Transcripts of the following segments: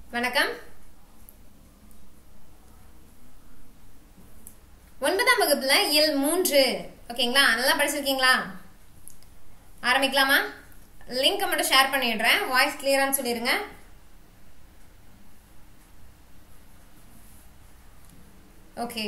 வணக்கம் ஒன்பதாம் வகுப்புல இயல் மூன்று ஓகேங்களா நல்லா படிச்சிருக்கீங்களா ஆரம்பிக்கலாமா லிங்கை மட்டும் ஷேர் பண்ணிடுறேன் வாய்ஸ் கிளியரான்னு சொல்லிடுங்க okay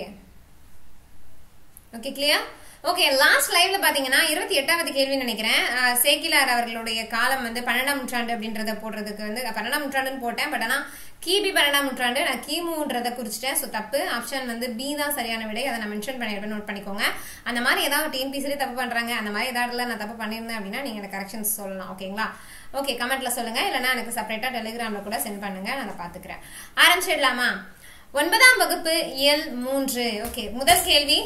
okay clear okay last லைவ்ல பாத்தீங்கன்னா இருபத்தி எட்டாவது கேள்வி நினைக்கிறேன் அஹ், சேக்கிலார் அவர்களுடைய காலம் வந்து பன்னெண்டாம் நூற்றாண்டு அப்படின்றத போடுறதுக்கு வந்து பன்னெண்டாம் நூற்றாண்டுன்னு போட்டேன் பட் ஆனா கிபி பன்னெண்டாம் நூற்றாண்டு நான் கிமுன்றத குறிச்சிட்டேன் ஸோ தப்பு ஆப்ஷன் வந்து பி தான் சரியான விடை அதை நான் மென்ஷன் பண்ணிடுறேன் நோட் பண்ணிக்கோங்க அந்த மாதிரி ஏதாவது டிஎன்பிசிலே தப்பு பண்றாங்க அந்த மாதிரி ஏதாவது நான் தப்பு பண்ணியிருந்தேன் அப்படின்னா நீங்க எனக்கு கரெக்ஷன்ஸ் சொல்லலாம் ஓகேங்களா ஓகே கமெண்ட்ல சொல்லுங்க இல்லைன்னா எனக்கு செப்பரேட்டா டெலிகிராம்ல கூட சென்ட் பண்ணுங்க நான் அதை பாத்துக்கிறேன் ஆரம்பிச்சிடலாமா ஒன்பதாம் வகுப்பு இயல் மூன்று ஓகே முதல் கேள்வி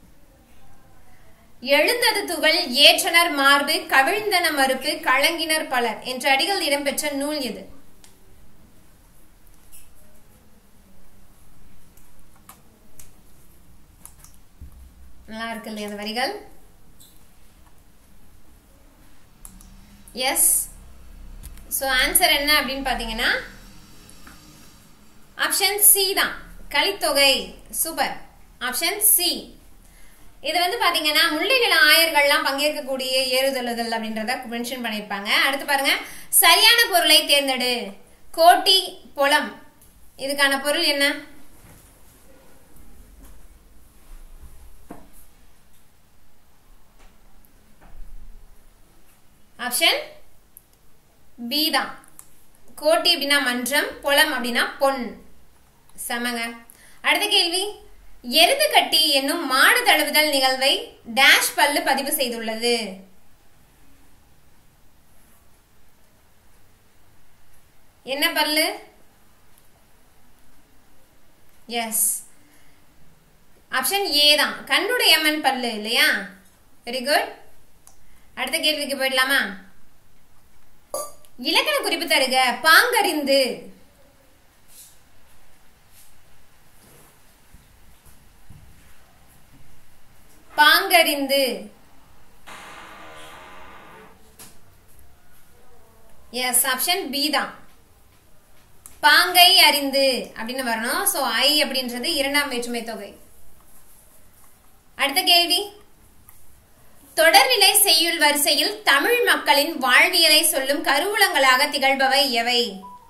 எழுந்தது துகள் ஏற்றனர் மார்பு கவிழ்ந்தன மறுப்பு களங்கினர் பலர் என்ற அடிகள் இடம்பெற்ற நூல் எது நல்லா இருக்கு இல்லையா அந்த வரிகள் எஸ் ஸோ ஆன்சர் என்ன அப்படின்னு பார்த்தீங்கன்னா ஆப்ஷன் சி தான் கலித்தொகை சூப்பர் ஆப்ஷன் சி இது வந்து பாத்தீங்கன்னா முள்ளிநில ஆயர்கள்லாம் பங்கேற்கக்கூடிய ஏறுதழுதல் அப்படின்றத மென்ஷன் பண்ணியிருப்பாங்க அடுத்து பாருங்க சரியான பொருளை தேர்ந்தெடு கோட்டி பொலம் இதுக்கான பொருள் என்ன ஆப்ஷன் பி தான் கோட்டி அப்படின்னா மன்றம் பொலம் அப்படின்னா பொன் செமங்க அடுத்த கேள்வி எருது கட்டி என்னும் மாடு தழுவுதல் நிகழ்வை டேஷ் பல்லு பதிவு செய்துள்ளது என்ன பல்லு எஸ் ஆப்ஷன் ஏ தான் கண்ணுடையம்மன் பல்லு இல்லையா வெரி குட் அடுத்த கேள்விக்கு போயிடலாமா இலக்கண குறிப்பு தருக பாங்கறிந்து பாங்கறிந்து எஸ் ஆப்ஷன் பி தான் பாங்கை அறிந்து அப்படின்னு வரணும் சோ ஐ அப்படின்றது இரண்டாம் வேற்றுமை தொகை அடுத்த கேள்வி தொடர்நிலை செய்யுள் வரிசையில் தமிழ் மக்களின் வாழ்வியலை சொல்லும் கருவூலங்களாக திகழ்பவை எவை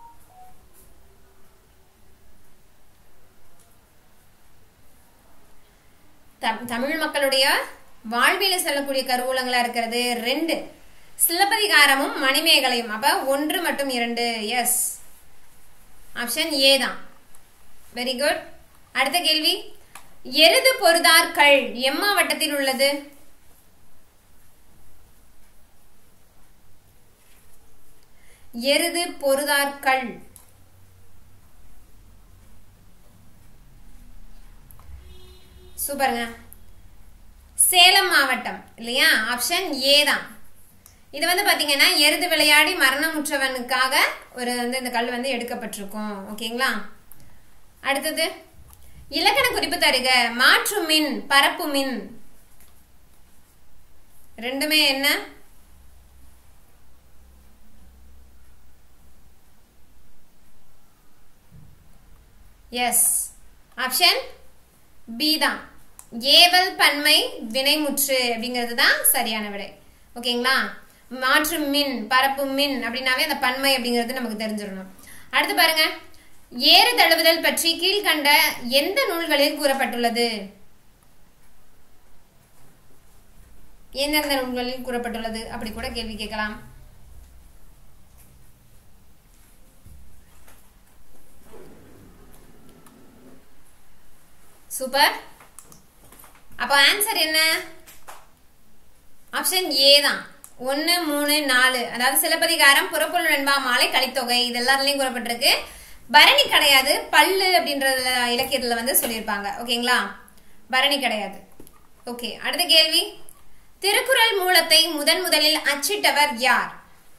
தம்- தமிழ் மக்களுடைய வாழ்வியல சொல்லக்கூடிய கருவூலங்களா இருக்கிறது ரெண்டு சிலப்பதிகாரமும் மணிமேகலையும் அப்ப ஒன்று மற்றும் இரண்டு எஸ் ஆப்ஷன் ஏ தான் வெரி குட் அடுத்த கேள்வி எருது பொருதார் கள் எம்மாவட்டத்தில் உள்ளது எருது பொருதார் கள் சூப்பருங்க சேலம் மாவட்டம் இல்லையா ஆப்ஷன் ஏ தான் இது வந்து பாத்தீங்கன்னா எருது விளையாடி மரணமுற்றவனுக்காக ஒரு வந்து இந்த கல் வந்து எடுக்கப்பட்டிருக்கும் ஓகேங்களா அடுத்தது இலக்கண குறிப்பு தருக மாற்று மின் பரப்பு மின் ரெண்டுமே என்ன எஸ் ஆப்ஷன் பி தான் ஏவல் பன்மை வினைமுற்று அப்படிங்கிறது தான் சரியான விடை ஓகேங்களா மாற்று மின் பரப்பு மின் அப்படின்னாவே அந்த பன்மை அப்படிங்கிறது நமக்கு தெரிஞ்சிடணும் அடுத்து பாருங்க ஏறு தழுவுதல் பற்றி கீழ்கண்ட எந்த நூல்களில் கூறப்பட்டுள்ளது எந்தெந்த நூல்களில் கூறப்பட்டுள்ளது அப்படி கூட கேள்வி கேட்கலாம் சூப்பர் அப்போ ஆன்சர் என்ன ஆப்ஷன் ஏ தான் ஒன்று மூணு நாலு அதாவது சிலப்பதிகாரம் புறப்பொருள் வெண்பா மாலை கலித்தொகை இது எல்லாத்துலயும் கூறப்பட்டிருக்கு பரணி கிடையாது பல்லு அப்படின்றதுல இலக்கியத்துல வந்து சொல்லியிருப்பாங்க ஓகேங்களா பரணி கிடையாது ஓகே அடுத்த கேள்வி திருக்குறள் மூலத்தை முதன் முதலில் அச்சிட்டவர் யார்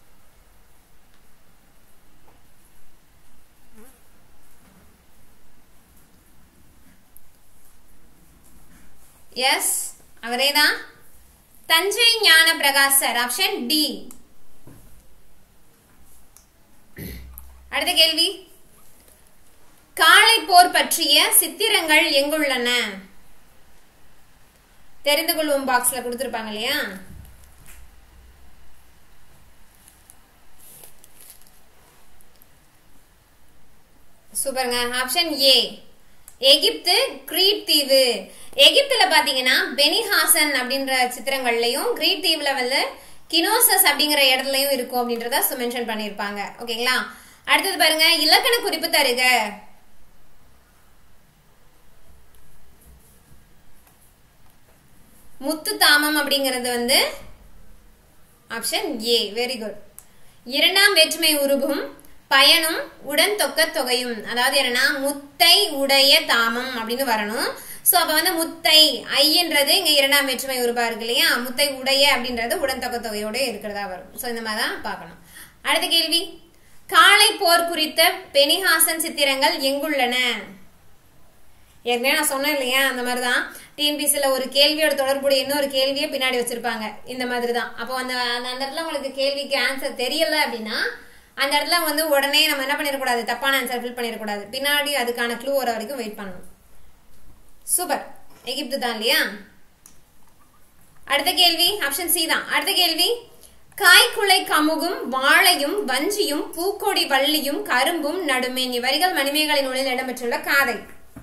எஸ் அவரே தான் தஞ்சை ஞான பிரகாசர் ஆப்ஷன் டி அடுத்த கேள்வி போர் பற்றிய சித்திரங்கள் எங்குள்ளன தெரிந்து கொள்வோம் பாக்ஸ்ல கொடுத்திருப்பாங்க இல்லையா சூப்பருங்க ஆப்ஷன் ஏ எகிப்து கிரீட் தீவு எகிப்துல பாத்தீங்கன்னா பெனிஹாசன் அப்படின்ற சித்திரங்கள்லயும் கிரீட் தீவுல வந்து கினோசஸ் அப்படிங்கிற இடத்துலயும் இருக்கும் அப்படின்றத மென்ஷன் பண்ணிருப்பாங்க ஓகேங்களா அடுத்தது பாருங்க இலக்கண குறிப்பு தருக முத்து தாமம் அப்படிங்கிறது வந்து ஆப்ஷன் ஏ வெரி குட் இரண்டாம் வேற்றுமை உருபும் பயனும் உடன் தொக்க தொகையும் அதாவது என்னன்னா முத்தை உடைய தாமம் அப்படின்னு வரணும் சோ அப்ப வந்து முத்தை ஐன்றது இங்க இரண்டாம் வேற்றுமை உருபா இருக்கு இல்லையா முத்தை உடைய அப்படின்றது உடன் தொக்க தொகையோட இருக்கிறதா வரும் சோ இந்த மாதிரி தான் பார்க்கணும் அடுத்த கேள்வி காளை போர் குறித்த பெனிஹாசன் சித்திரங்கள் எங்குள்ளன ஏற்கனவே நான் சொன்னேன் இல்லையா அந்த மாதிரி தான் டிஎன்பிசியில் ஒரு கேள்வியோட தொடர்புடைய இன்னொரு கேள்வியை பின்னாடி வச்சிருப்பாங்க இந்த மாதிரி தான் அப்போ அந்த அந்த அந்த இடத்துல உங்களுக்கு கேள்விக்கு ஆன்சர் தெரியல அப்படின்னா அந்த இடத்துல வந்து உடனே நம்ம என்ன பண்ணிடக்கூடாது தப்பான ஆன்சர் ஃபில் பண்ணிடக்கூடாது பின்னாடி அதுக்கான க்ளூ வர வரைக்கும் வெயிட் பண்ணணும் சூப்பர் எகிப்து தான் இல்லையா அடுத்த கேள்வி ஆப்ஷன் சி தான் அடுத்த கேள்வி காய்குலை கமுகும் வாழையும் வஞ்சியும் பூக்கொடி வள்ளியும் கரும்பும் நடுமேன் இவ்வரிகள் மணிமேகலை நூலில் இடம்பெற்றுள்ள காதை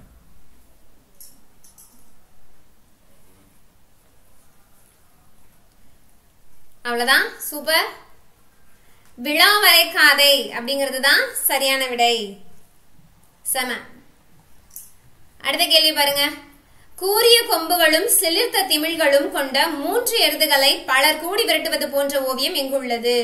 அவ்வளவுதான் சூப்பர் விழா வரைக்காதை அப்படிங்கிறது தான் சரியான விடை செம அடுத்த கேள்வி பாருங்க கூரிய கொம்புகளும் சிலிர்த்த திமிழ்களும் கொண்ட மூன்று எருதுகளை பலர் கூடி விரட்டுவது போன்ற ஓவியம் எங்குள்ளது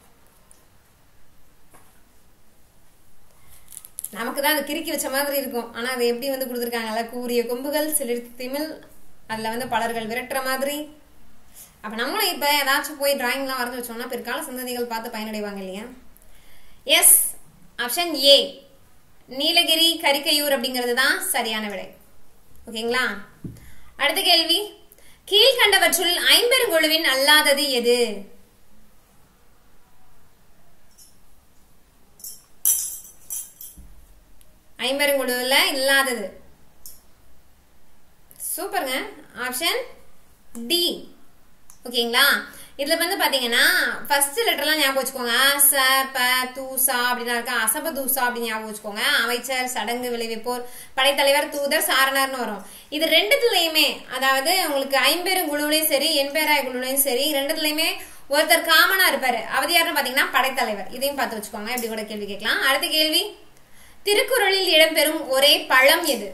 நமக்கு தான் அது கிறுக்கி வச்ச மாதிரி இருக்கும் ஆனா அது எப்படி வந்து கொடுத்துருக்காங்கல்ல கூரிய கொம்புகள் சிலிர்த்த திமிழ் அதுல வந்து பலர்கள் விரட்டுற மாதிரி அப்ப நம்மளும் இப்ப ஏதாச்சும் போய் டிராயிங்லாம் வரைஞ்சு வச்சோம்னா பிற்கால சந்ததிகள் பார்த்து பயனடைவாங்க இல்லையா yes option A Nilgiri Karikkaiyur அப்படிங்கிறது தான் சரியான விடை ஓகேங்களா அடுத்த கேள்வி கீழ்கண்டவற்றுள் ஐம்பெருங்குழுவின் அல்லாதது எது ஐம்பெருங்குழுவில் இல்லாதது சூப்பருங்க ஆப்ஷன் டி ஓகேங்களா இதுல வந்து பாத்தீங்கன்னா ஃபர்ஸ்ட் லெட்டர்லாம் ஞாபகம் வச்சுக்கோங்க ச ப தூசா அப்படின்னு இருக்கா அசப தூசா அப்படின்னு ஞாபகம் வச்சுக்கோங்க அமைச்சர் சடங்கு விளைவிப்போர் படைத்தலைவர் தூதர் சாரணர்னு வரும் இது ரெண்டுத்துலயுமே அதாவது உங்களுக்கு ஐம்பெரும் குழுவிலையும் சரி எண்பேராய குழுவிலையும் சரி ரெண்டுத்துலயுமே ஒருத்தர் காமனா இருப்பாரு அவர் யாருன்னு பாத்தீங்கன்னா படைத்தலைவர் இதையும் பார்த்து வச்சுக்கோங்க இப்படி கூட கேள்வி கேட்கலாம் அடுத்த கேள்வி திருக்குறளில் இடம்பெறும் ஒரே பழம் எது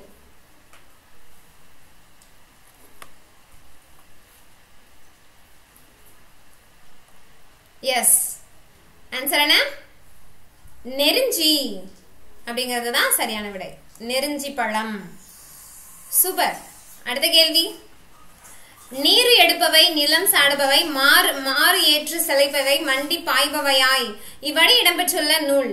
எஸ் ஆன்சர் என்ன நெருஞ்சி அப்படிங்கிறது தான் சரியான விடை நெருஞ்சி பழம் சூப்பர் அடுத்த கேள்வி நீர் எடுப்பவை நிலம் சாடுபவை மாறு மாறு ஏற்று சிலைப்பவை மண்டி பாய்பவையாய் இவ்வழி இடம்பெற்றுள்ள நூல்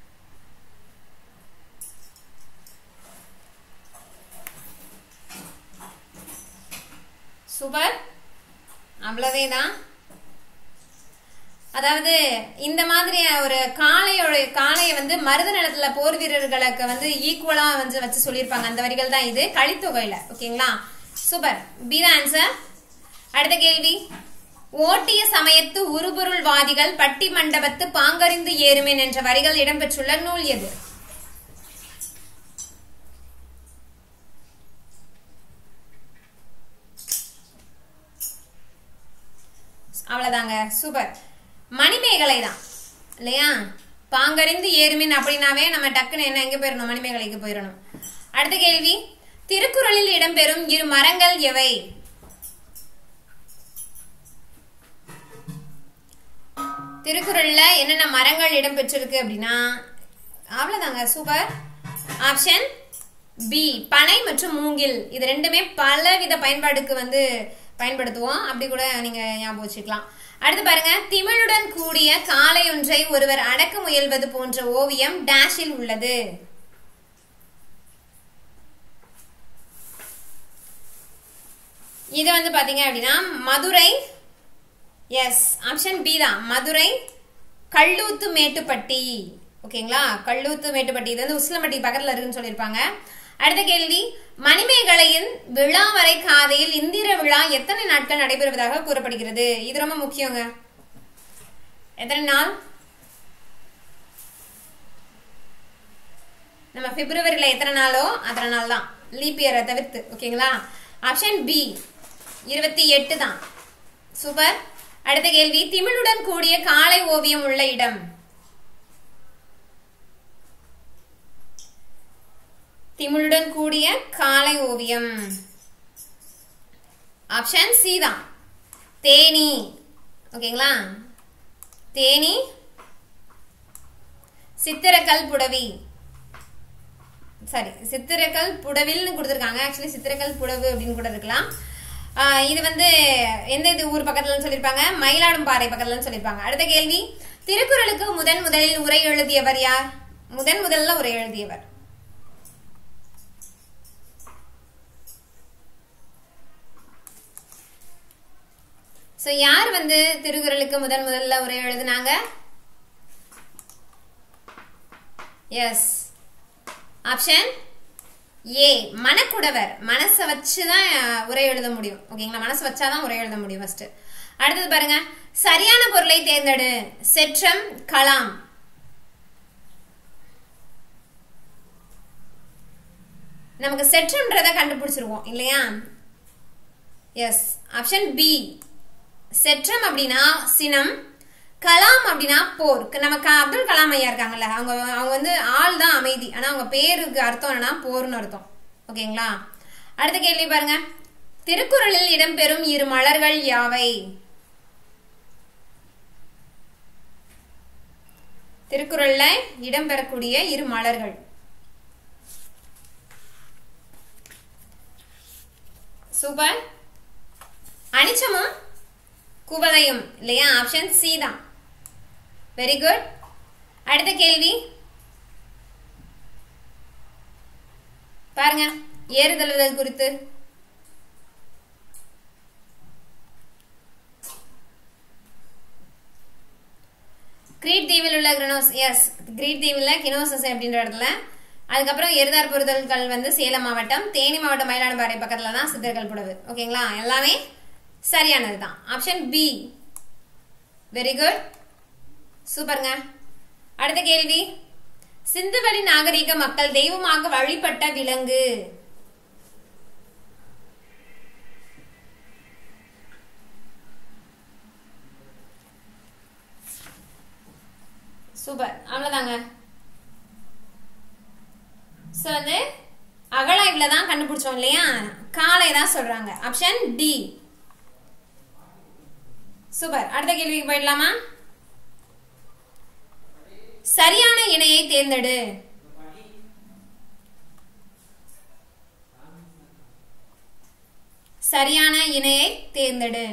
சூப்பர் அவ்வளவே தான் அதாவது இந்த மாதிரி ஒரு காளையோட காளையை வந்து மருத நிலத்துல போர் வீரர்களுக்கு வந்து ஈக்குவலா வந்து வச்சு சொல்லியிருப்பாங்க அந்த வரிகள் தான் இது கலித்தொகையில ஓகேங்களா சூப்பர் பி ஆன்சர் அடுத்த கேள்வி ஓட்டிய சமயத்து உருபொருள்வாதிகள் பட்டி மண்டபத்து பாங்கறிந்து ஏறுமேன் என்ற வரிகள் இடம்பெற்றுள்ள நூல் எது அவ்வளவுதாங்க சூப்பர் மணிமேகலை தான் இல்லையா பாங்கறிந்து ஏறுமின் அப்படின்னாவே நம்ம டக்குன்னு என்ன எங்க போயிடணும் மணிமேகலைக்கு போயிடணும் அடுத்த கேள்வி திருக்குறளில் இடம்பெறும் இரு மரங்கள் எவை திருக்குறள்ல என்னென்ன மரங்கள் இடம்பெற்றிருக்கு அப்படின்னா அவ்வளவுதாங்க சூப்பர் ஆப்ஷன் பி பனை மற்றும் மூங்கில் இது ரெண்டுமே பலவித பயன்பாடுக்கு வந்து பயன்படுத்துவோம் அப்படி கூட நீங்க ஞாபகம் வச்சுக்கலாம் அடுத்து பாருங்க திமிழுடன் கூடிய காலை ஒன்றை ஒருவர் அடக்க முயல்வது போன்ற ஓவியம் டேஷில் உள்ளது இது வந்து பாத்தீங்க அப்படின்னா மதுரை எஸ் ஆப்ஷன் பி தான் மதுரை கல்லூத்து மேட்டுப்பட்டி ஓகேங்களா கல்லூத்து மேட்டுப்பட்டி இது வந்து உசிலம்பட்டி பக்கத்துல இருக்குன்னு சொல்லியிருப்பாங்க அடுத்த கேள்வி மணிமேகலையின் விழா வரை காதையில் இந்திர விழா எத்தனை நாட்கள் நடைபெறுவதாக கூறப்படுகிறது இது ரொம்ப முக்கியங்க எத்தனை நாள் நம்ம பிப்ரவரியில எத்தனை நாளோ அத்தனை நாள் தான் லீப் இயரை தவிர்த்து ஓகேங்களா ஆப்ஷன் பி இருபத்தி எட்டு தான் சூப்பர் அடுத்த கேள்வி திமிழுடன் கூடிய காலை ஓவியம் உள்ள இடம் திமிழுடன் கூடிய காலை ஓவியம் ஆப்ஷன் சி தான் தேனி ஓகேங்களா தேனி சித்திரக்கல் புடவி சாரி சித்திரக்கல் புடவில்னு கொடுத்துருக்காங்க ஆக்சுவலி சித்திரக்கல் புடவு அப்படின்னு கூட இருக்கலாம் ஆஹ் இது வந்து எந்த இது ஊர் பக்கத்துல சொல்லியிருப்பாங்க மயிலாடும்பாறை பக்கத்துல சொல்லியிருப்பாங்க அடுத்த கேள்வி திருக்குறளுக்கு முதன் முதலில் உரை எழுதியவர் யார் முதன் முதல்ல உரை எழுதியவர் சோ யார் வந்து திருக்குறளுக்கு முதன் முதல்ல உரை எழுதினாங்க எஸ் ஆப்ஷன் ஏ மனக்குடவர் மனசை வச்சுதான் உரை எழுத முடியும் ஓகேங்களா மனசு வச்சாதான் உரை எழுத முடியும் ஃபர்ஸ்ட் அடுத்தது பாருங்க சரியான பொருளை தேர்ந்தெடு செற்றம் கலாம் நமக்கு செற்றம்ன்றத கண்டுபிடிச்சிருவோம் இல்லையா எஸ் ஆப்ஷன் பி செற்றம் அப்படின்னா சினம் கலாம் அப்படின்னா போர் நமக்கு அப்துல் கலாம் ஐயா இருக்காங்கல்ல அவங்க அவங்க வந்து ஆள் தான் அமைதி ஆனா அவங்க பேருக்கு அர்த்தம் என்னன்னா போர்னு அர்த்தம் ஓகேங்களா அடுத்த கேள்வி பாருங்க திருக்குறளில் இடம்பெறும் இரு மலர்கள் யாவை திருக்குறள்ல இடம்பெறக்கூடிய இரு மலர்கள் சூப்பர் அனிச்சமும் குவளையும் இல்லையா ஆப்ஷன் சி தான் வெரி குட் அடுத்த கேள்வி பாருங்க ஏறுதழுவுதல் குறித்து கிரீட் தீவில் உள்ள கிரனோஸ் எஸ் கிரீட் தீவில் கினோசஸ் அப்படின்ற இடத்துல அதுக்கப்புறம் எருதார் பொருதல்கள் வந்து சேலம் மாவட்டம் தேனி மாவட்டம் மயிலாடுபாறை பக்கத்துல தான் சித்தர்கள் புடவு ஓகேங்களா எல்லாமே சரியானது தான் ஆப்ஷன் பி வெரி குட் சூப்பருங்க அடுத்த கேள்வி சிந்துவெளி நாகரிக மக்கள் தெய்வமாக வழிபட்ட விலங்கு சூப்பர் அவ்வளவுதாங்க ஸோ வந்து அகலாய்வில் தான் கண்டுபிடிச்சோம் இல்லையா காலை தான் சொல்றாங்க ஆப்ஷன் டி சூப்பர் அடுத்த கேள்விக்கு போயிடலாமா சரியான இணையை தேர்ந்தெடு சரியான இணையை தேர்ந்தெடு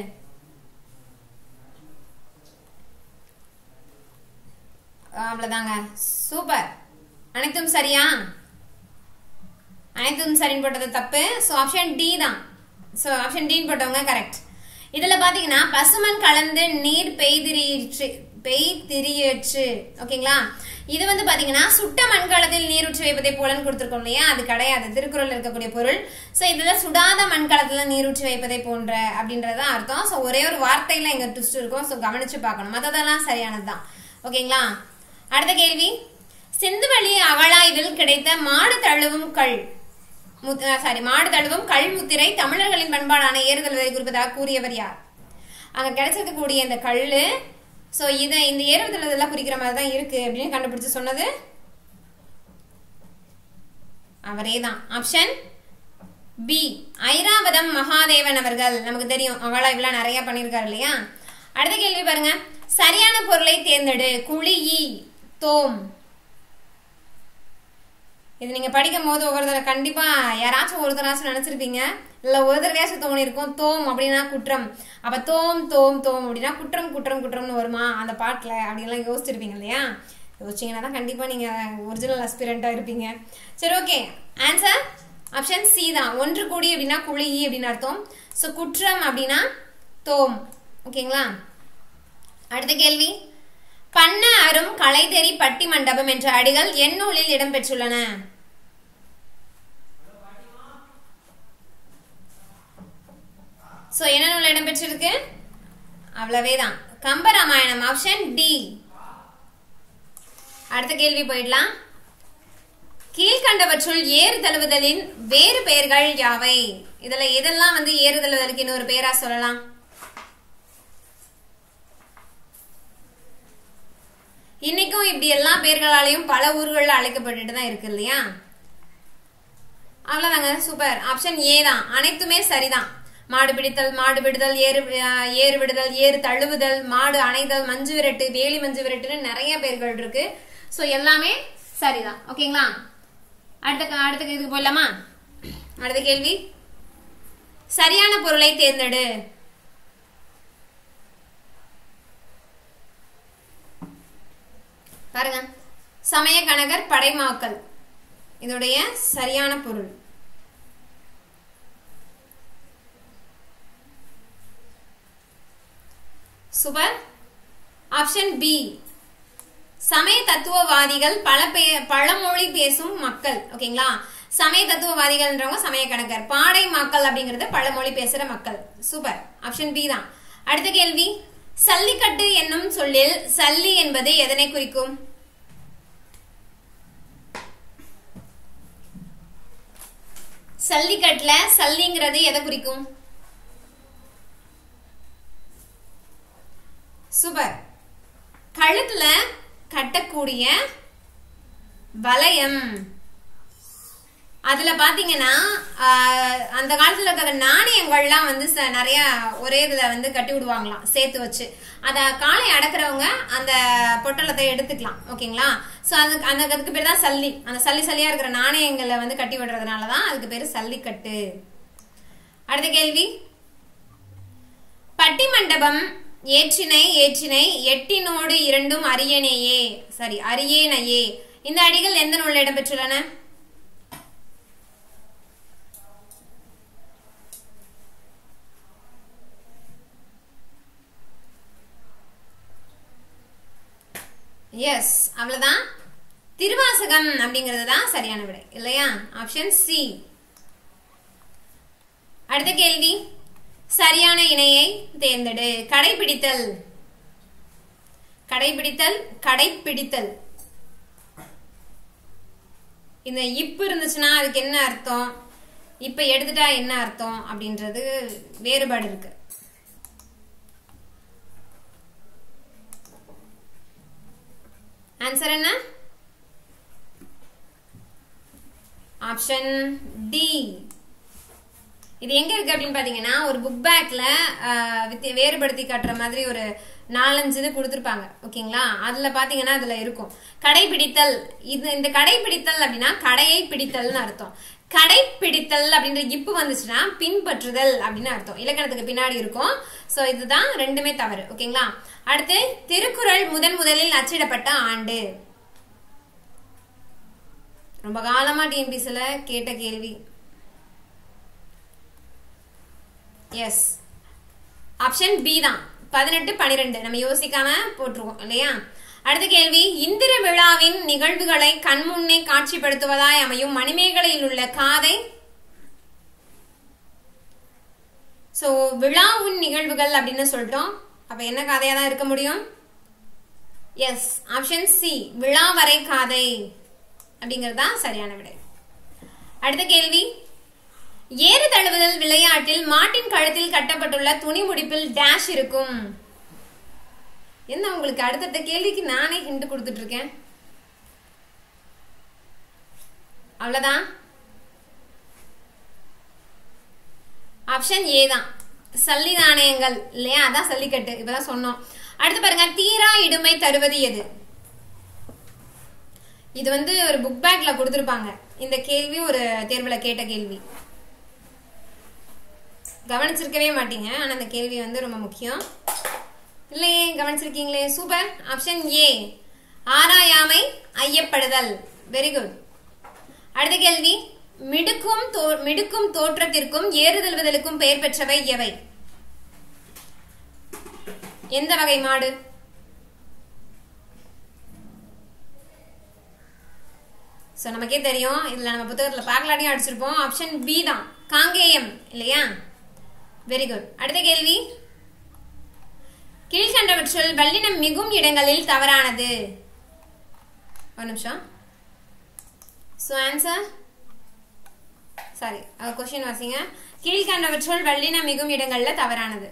அவ்வளவுதாங்க சூப்பர் அனைத்தும் சரியா அனைத்தும் சரின்னு போட்டது தப்பு ஸோ ஆப்ஷன் டி தான் ஸோ ஆப்ஷன் டின்னு போட்டவங்க கரெக்ட் இதுல பாத்தீங்கன்னா பசுமண் கலந்து நீர் பெய்திரியிற்று பெய்திரியற்று ஓகேங்களா இது வந்து பாத்தீங்கன்னா சுட்ட மண்கலத்தில் நீரூற்றி வைப்பதை போலன்னு கொடுத்துருக்கோம் இல்லையா அது கிடையாது திருக்குறள் இருக்கக்கூடிய பொருள் ஸோ இதுல சுடாத மண்கலத்துல நீரூற்றி வைப்பதை போன்ற அப்படின்றத அர்த்தம் ஸோ ஒரே ஒரு வார்த்தையில எங்க ட்விஸ்ட் இருக்கும் ஸோ கவனிச்சு பார்க்கணும் மற்றதெல்லாம் சரியானது தான் ஓகேங்களா அடுத்த கேள்வி சிந்துவெளி அகழாய்வில் கிடைத்த மாடு தழுவும் கல் சாரி மாடு தழுவும் கல் முத்திரை தமிழர்களின் பண்பாடான ஏறுதழுவதை குறிப்பதாக கூறியவர் யார் அங்க கிடைச்சிருக்கக்கூடிய இந்த கல்லு சோ இதை இந்த ஏறுதழுவதெல்லாம் குறிக்கிற மாதிரி தான் இருக்கு அப்படின்னு கண்டுபிடிச்சு சொன்னது அவரே தான் ஆப்ஷன் பி ஐராவதம் மகாதேவன் அவர்கள் நமக்கு தெரியும் அகழாய்வுலாம் நிறைய பண்ணியிருக்காரு இல்லையா அடுத்த கேள்வி பாருங்க சரியான பொருளை தேர்ந்தெடு குழி தோம் இது நீங்க படிக்கும் போது ஒவ்வொரு தடவை கண்டிப்பா யாராச்சும் ஒரு தடவாச்சும் நினைச்சிருப்பீங்க இல்ல ஒரு தடவையாச்சும் தோணி இருக்கும் தோம் அப்படின்னா குற்றம் அப்ப தோம் தோம் தோம் அப்படின்னா குற்றம் குற்றம் குற்றம்னு வருமா அந்த பாட்டுல அப்படின்லாம் யோசிச்சிருப்பீங்க இல்லையா யோசிச்சீங்கன்னா தான் கண்டிப்பா நீங்க ஒரிஜினல் அஸ்பிரண்டா இருப்பீங்க சரி ஓகே ஆன்சர் ஆப்ஷன் சி தான் ஒன்று கூடி அப்படின்னா குழி அப்படின்னு அர்த்தம் ஸோ குற்றம் அப்படின்னா தோம் ஓகேங்களா அடுத்த கேள்வி பண்ண அரும் கலைதெறி பட்டி மண்டபம் என்ற அடிகள் என் நூலில் இடம்பெற்றுள்ளன சோ என்ன நூல் இடம்பெற்றிருக்கு அவ்வளவேதான் கம்பராமாயணம் ஆப்ஷன் டி அடுத்த கேள்வி போயிடலாம் கீழ்கண்டவற்றுள் ஏறு தழுவுதலின் வேறு பெயர்கள் யாவை இதுல எதெல்லாம் வந்து ஏறு தழுவுதலுக்கு இன்னொரு பெயரா சொல்லலாம் இன்னைக்கும் இப்படி எல்லா பெயர்களாலையும் பல ஊர்கள்ல அழைக்கப்பட்டுட்டு தான் இருக்கு இல்லையா அவ்வளவுதாங்க சூப்பர் ஆப்ஷன் ஏ தான் அனைத்துமே சரிதான் மாடு பிடித்தல் மாடு விடுதல் ஏறு அஹ், ஏறு விடுதல் ஏறு தழுவுதல் மாடு அணைதல் மஞ்சு விரட்டு வேலி மஞ்சு விரட்டுன்னு நிறைய பெயர்கள் இருக்கு சோ எல்லாமே சரிதான் ஓகேங்களா அடுத்த அடுத்த இதுக்கு போயிடலாமா அடுத்த கேள்வி சரியான பொருளை தேர்ந்தெடு பாருங்க சமய கணகர் படைமாக்கல் இதோடைய சரியான பொருள் சூப்பர் ஆப்ஷன் பி சமய தத்துவவாதிகள் பல பே- பழமொழி பேசும் மக்கள் ஓகேங்களா சமய தத்துவவாதிகள்ன்றவங்க சமய கணக்கர் பாடை மக்கள் அப்படிங்கிறது பழமொழி பேசுற மக்கள் சூப்பர் ஆப்ஷன் பி தான் அடுத்த கேள்வி சல்லிக்கட்டு என்னும் சொல்லில் சல்லி என்பது எதனை குறிக்கும் சல்லிக்கட்டுல சல்லிங்கிறது எதை குறிக்கும் சூப்பர் கழுத்துல கட்டக்கூடிய வளையம் அதுல பாத்தீங்கன்னா ஆஹ், அந்த காலத்துல இருக்கிற நாணயங்கள்லாம் வந்து ச- நிறைய ஒரே இதுல வந்து கட்டி விடுவாங்களாம் சேர்த்து வச்சு அத காலை அடக்குறவங்க அந்த பொட்டலத்தை எடுத்துக்கலாம் ஓகேங்களா சோ அதுக்கு அந்த அதுக்கு பேர் தான் சல்லி அந்த சல்லி சல்லியா இருக்கிற நாணயங்களை வந்து கட்டி விடுறதுனாலதான் அதுக்கு பேரு சல்லிக்கட்டு அடுத்த கேள்வி பட்டி மண்டபம் ஏற்றினை ஏற்றினை எட்டினோடு இரண்டும் அரியணையே சாரி அரியணையே இந்த அடிகள் எந்த நூலில் இடம்பெற்றுள்ளன எஸ் அவ்வளவுதான் திருவாசகம் அப்படிங்கிறது தான் சரியான விடை இல்லையா ஆப்ஷன் சி அடுத்த கேள்வி சரியான இணையை தேர்ந்தெடு கடைபிடித்தல் கடைபிடித்தல் கடைபிடித்தல் இந்த இப்பு இருந்துச்சுன்னா அதுக்கு என்ன அர்த்தம் இப்ப எடுத்துட்டா என்ன அர்த்தம் அப்படின்றது வேறுபாடு இருக்கு ஆன்சர் என்ன ஆப்ஷன் டி இது எங்க இருக்கு அப்படின்னு பாத்தீங்கன்னா ஒரு புக் பேக்ல வேறுபடுத்தி காட்டுற மாதிரி ஒரு நாலஞ்சு இது கொடுத்துருப்பாங்க ஓகேங்களா அதுல பாத்தீங்கன்னா அதுல இருக்கும் கடைபிடித்தல் இது இந்த கடைபிடித்தல் அப்படின்னா கடையை பிடித்தல்னு அர்த்தம் கடைப்பிடித்தல் அப்படின்ற இப்பு வந்துச்சுன்னா பின்பற்றுதல் அப்படின்னு அர்த்தம் இலக்கணத்துக்கு பின்னாடி இருக்கும் சோ இதுதான் ரெண்டுமே தவறு ஓகேங்களா அடுத்து திருக்குறள் முதன் முதலில் அச்சிடப்பட்ட ஆண்டு ரொம்ப காலமா டிஎன்பிசில கேட்ட கேள்வி எஸ் ஆப்ஷன் பி தான் பதினெட்டு பனிரெண்டு நம்ம யோசிக்காம போட்டிருக்கோம் இல்லையா அடுத்த கேள்வி இந்திர விழாவின் நிகழ்வுகளை கண்முன்னே காட்சிப்படுத்துவதாய் அமையும் மணிமேகலையில் உள்ள காதை சோ விழாவின் நிகழ்வுகள் அப்படின்னு சொல்லிட்டோம் அப்ப என்ன காதையா தான் இருக்க முடியும் எஸ் ஆப்ஷன் சி விழாவரை காதை அப்படிங்கிறது தான் சரியான விடை அடுத்த கேள்வி ஏறு தழுவுதல் விளையாட்டில் மாட்டின் கழுத்தில் கட்டப்பட்டுள்ள துணி முடிப்பில் டேஷ் இருக்கும் என்ன உங்களுக்கு அடுத்தடுத்த கேள்விக்கு நானே ஹிண்ட் கொடுத்துட்டு இருக்கேன் அவ்வளவுதான் ஆப்ஷன் ஏ தான் சல்லி நாணயங்கள் இல்லையா அதான் சல்லிக்கட்டு இப்பதான் சொன்னோம் அடுத்து பாருங்க தீரா இடுமை தருவது எது இது வந்து ஒரு புக் பேக்ல கொடுத்திருப்பாங்க இந்த கேள்வி ஒரு தேர்வுல கேட்ட கேள்வி கவனிச்சிருக்கவே மாட்டீங்க ஆனா இந்த கேள்வி வந்து ரொம்ப முக்கியம் இல்லையே கவனிச்சிருக்கீங்களே சூப்பர் ஆப்ஷன் ஏ ஆராயாமை ஐயப்படுதல் வெரி குட் அடுத்த கேள்வி மிடுக்கும் தோ- மிடுக்கும் தோற்றத்திற்கும் ஏறுதழுவுதலுக்கும் பெயர் பெற்றவை எவை எந்த வகை மாடு ஸோ நமக்கே தெரியும் இதுல நம்ம புத்தகத்துல பார்க்கலாடியும் அடிச்சிருப்போம் ஆப்ஷன் பி தான் காங்கேயம் இல்லையா வெரி குட் அடுத்த கேள்வி கீழ்கண்டவற்றுள் வல்லினம் மிகும் இடங்களில் தவறானது ஒரு நிமிஷம் ஸோ ஆன்சர் சாரி கொஸ்டின் வாசிங்க கீழ்கண்டவற்றுள் வல்லினம் மிகும் இடங்கள்ல தவறானது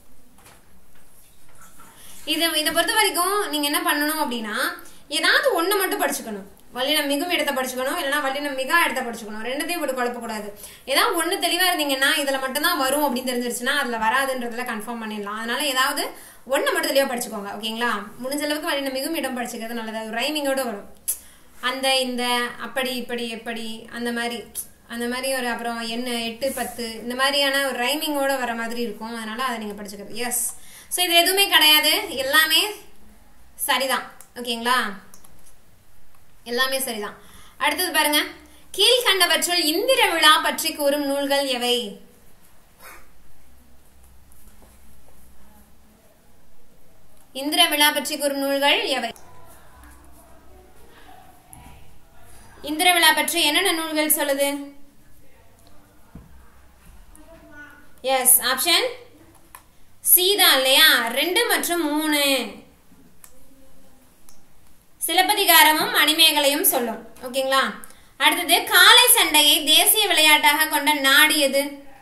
இது இதை பொறுத்த வரைக்கும் நீங்க என்ன பண்ணணும் அப்படின்னா ஏதாவது ஒண்ணு மட்டும் படிச்சுக்கணும் வல்லினம் மிகும் இடத்தை படிச்சுக்கணும் இல்லைன்னா வல்லினம் மிகா இடத்தை படிச்சுக்கணும் ரெண்டுத்தையும் போட்டு குழப்பக்கூடாது ஏதாவது ஒண்ணு தெளிவா இருந்தீங்கன்னா இதுல மட்டும்தான் வரும் அப்படின்னு தெரிஞ்சிருச்சுன்னா அதுல வராதுன்றதுல கன்ஃபார்ம் பண்ணிடலாம் அதனால ஏதாவது ஒண்ணு மட்டும் தெளிவா படிச்சுக்கோங்க ஓகேங்களா முடிஞ்ச அளவுக்கு வல்லினம் மிகும் இடம் படிச்சுக்கிறது நல்லது அது ரைமிங்கோட வரும் அந்த இந்த அப்படி இப்படி எப்படி அந்த மாதிரி அந்த மாதிரி ஒரு அப்புறம் என்ன எட்டு பத்து இந்த மாதிரியான ஒரு ரைமிங்கோட வர மாதிரி இருக்கும் அதனால அதை நீங்க படிச்சுக்கிறது எஸ் ஸோ இது எதுவுமே கிடையாது எல்லாமே சரிதான் ஓகேங்களா எல்லாமே சரிதான் அடுத்தது பாருங்க கீழ்கண்டவற்றுள் இந்திர விழா பற்றி கூறும் நூல்கள் எவை இந்திர விழா பற்றி கூறும் நூல்கள் எவை இந்திர விழா பற்றி என்னென்ன நூல்கள் சொல்லுது எஸ் ஆப்ஷன் சி தான் இல்லையா ரெண்டு மற்றும் மூணு சிலப்பதிகாரமும் மணிமேகலையும் சொல்லும் ஓகேங்களா அடுத்தது காளை சண்டையை தேசிய விளையாட்டாக கொண்ட நாடு எது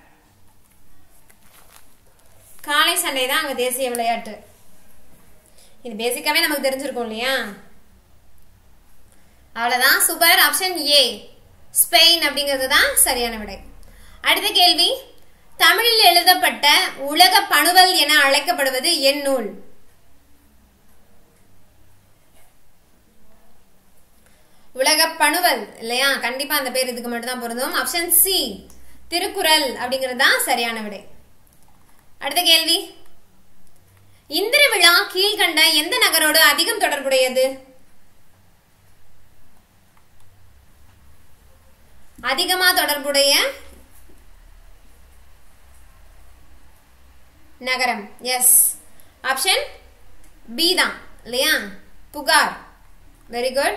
காளை சண்டை தான் அங்க தேசிய விளையாட்டு இது பேசிக்காவே நமக்கு தெரிஞ்சிருக்கும் இல்லையா அவ்வளவுதான் சூப்பர் ஆப்ஷன் ஏ ஸ்பெயின் அப்படிங்கிறது தான் சரியான விடை அடுத்த கேள்வி தமிழில் எழுதப்பட்ட உலக பணுவல் என அழைக்கப்படுவது என் நூல் உலக பணுவல் இல்லையா கண்டிப்பா அந்த பேர் இதுக்கு மட்டும் தான் பொருந்தும் ஆப்ஷன் சி திருக்குறள் அப்படிங்கிறது தான் சரியான விடை அடுத்த கேள்வி இந்திர விழா கீழ்கண்ட எந்த நகரோடு அதிகம் தொடர்புடையது அதிகமா தொடர்புடைய நகரம் எஸ் ஆப்ஷன் பி தான் இல்லையா புகார் வெரி குட்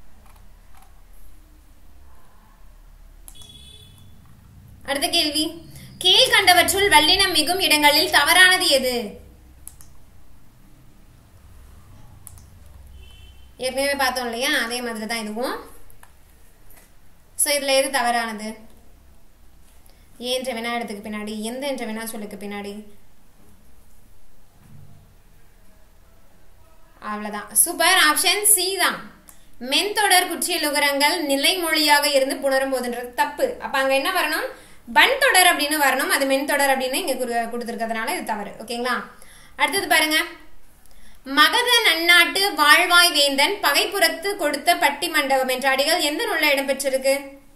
அடுத்த கேள்வி கீழ்கண்டவற்றுள் வல்லினம் மிகும் இடங்களில் தவறானது எது ஏற்கனவே பார்த்தோம் இல்லையா அதே மாதிரி தான் இதுவும் ஸோ இதில் எது தவறானது ஏன்ற வினா இடத்துக்கு பின்னாடி எந்த என்ற வினா சொல்லுக்கு பின்னாடி அவ்வளவுதான் சூப்பர் ஆப்ஷன் சி தான் மென்தொடர் குற்றியல் உகரங்கள் நிலைமொழியாக இருந்து புணரும் போதுன்றது தப்பு அப்ப அங்க என்ன வரணும் பன் தொடர் அப்படின்னு வரணும் அது மென்தொடர் அப்படின்னு இங்க குடு- கொடுத்திருக்கிறதுனால இது தவறு ஓகேங்களா அடுத்தது பாருங்க மகத நன்னாட்டு வாழ்வாய் வேந்தன் பகைப்புறத்து கொடுத்த பட்டி மண்டபம் என்ற அடிகள் எந்த நூல்ல இடம்பெற்றிருக்கு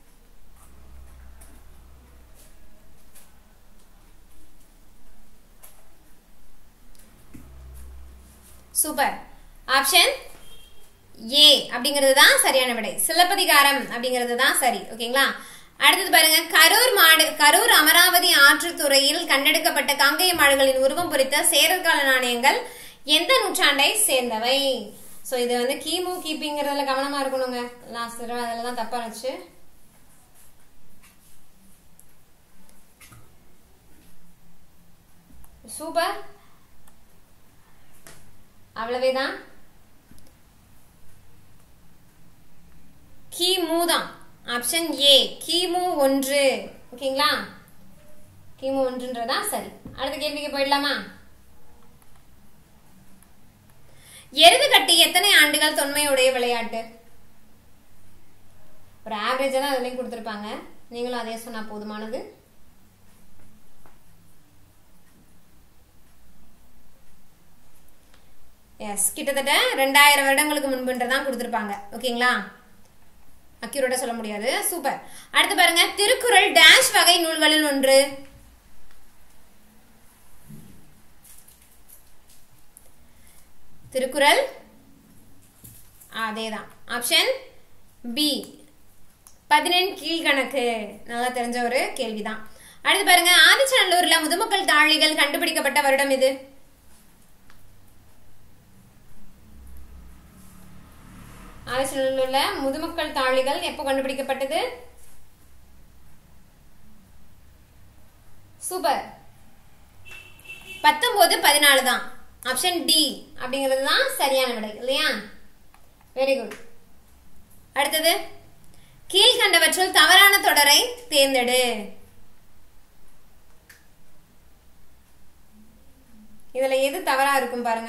சூப்பர் ஆப்ஷன் ஏ அப்படிங்கிறது தான் சரியான விடை சிலப்பதிகாரம் அப்படிங்கிறது தான் சரி ஓகேங்களா அடுத்தது பாருங்க கரூர் மாடு கரூர் அமராவதி ஆற்றுத்துறையில் கண்டெடுக்கப்பட்ட காங்கேய மாடுகளின் உருவம் பொறித்த சேரற்கால நாணயங்கள் எந்த நூற்றாண்டை சேர்ந்தவை ஸோ இது வந்து கிமு கிபிங்கிறதுல கவனமா இருக்கணுங்க லாஸ்ட் தடவை அதில் தான் தப்பா இருந்துச்சு சூப்பர் அவ்வளவேதான் கிமு தான் ஆப்ஷன் ஏ கிமு ஒன்று ஓகேங்களா கிமு ஒன்றுன்றதா சரி அடுத்த கேள்விக்கு போயிடலாமா எருது கட்டி எத்தனை ஆண்டுகள் தொன்மையுடைய விளையாட்டு ஒரு ஆவரேஜா தான் அதுலயும் கொடுத்துருப்பாங்க நீங்களும் அதே சொன்னா போதுமானது எஸ் கிட்டத்தட்ட ரெண்டாயிரம் வருடங்களுக்கு முன்புன்றதான் கொடுத்துருப்பாங்க ஓகேங்களா அக்யூரேட்டா சொல்ல முடியாது சூப்பர் அடுத்து பாருங்க திருக்குறள் டேஷ் வகை நூல்களில் ஒன்று திருக்குறள் அதேதான் ஆப்ஷன் பி பதினெண் கீழ்கணக்கு நல்லா தெரிஞ்ச ஒரு கேள்விதான் அடுத்து பாருங்க ஆதிச்சநல்லூர்ல முதுமக்கள் தாழிகள் கண்டுபிடிக்கப்பட்ட வருடம் இது ஆலோசனையில் உள்ள முதுமக்கள் தாழிகள் எப்போ கண்டுபிடிக்கப்பட்டது சூப்பர் பத்தொன்பது பதினாலு தான் ஆப்ஷன் டி அப்படிங்கிறது தான் சரியான விடை இல்லையா வெரி குட் அடுத்தது கீழ்கண்டவற்றுள் தவறான தொடரை தேர்ந்தெடு இதுல எது தவறா இருக்கும் பாருங்க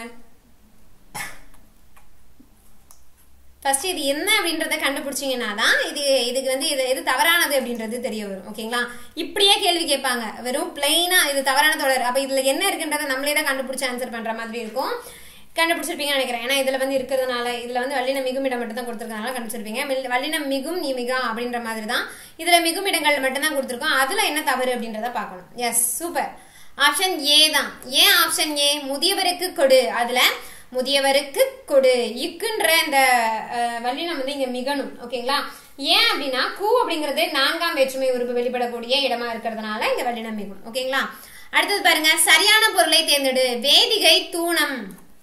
ஃபர்ஸ்ட் இது என்ன அப்படின்றத கண்டுபிடிச்சீங்கன்னா தான் இது இதுக்கு வந்து இது எது தவறானது அப்படின்றது தெரிய வரும் ஓகேங்களா இப்படியே கேள்வி கேட்பாங்க வெறும் பிளைனா இது தவறான தொடர் அப்ப இதுல என்ன இருக்குன்றத நம்மளே தான் கண்டுபிடிச்சு ஆன்சர் பண்ற மாதிரி இருக்கும் கண்டுபிடிச்சிருப்பீங்கன்னு நினைக்கிறேன் ஏன்னா இதுல வந்து இருக்கிறதுனால இதுல வந்து வல்லின மிகுமிடம் மட்டும் தான் கொடுத்துருக்கனால கண்டுபிடிச்சிருப்பீங்க மில்- வல்லினம் மிகும் இமிகா அப்படின்ற மாதிரி தான் இதுல மிகுமிடங்கள் மட்டும் தான் கொடுத்துருக்கோம் அதுல என்ன தவறு அப்படின்றத பார்க்கணும் எஸ் சூப்பர் ஆப்ஷன் ஏ தான் ஏன் ஆப்ஷன் ஏ முதியவருக்கு கொடு அதுல முதியவருக்கு கொடு இக்குன்ற இந்த அஹ், வல்லினம் வந்து இங்க மிகணும் ஓகேங்களா ஏன் அப்படின்னா கூ அப்படிங்கிறது நான்காம் வேற்றுமை உறுப்பு வெளிப்படக்கூடிய இடமா இருக்கிறதுனால இந்த வல்லினம் மிகும் ஓகேங்களா அடுத்தது பாருங்க சரியான பொருளை தேர்ந்தெடு வேதிகை தூணம்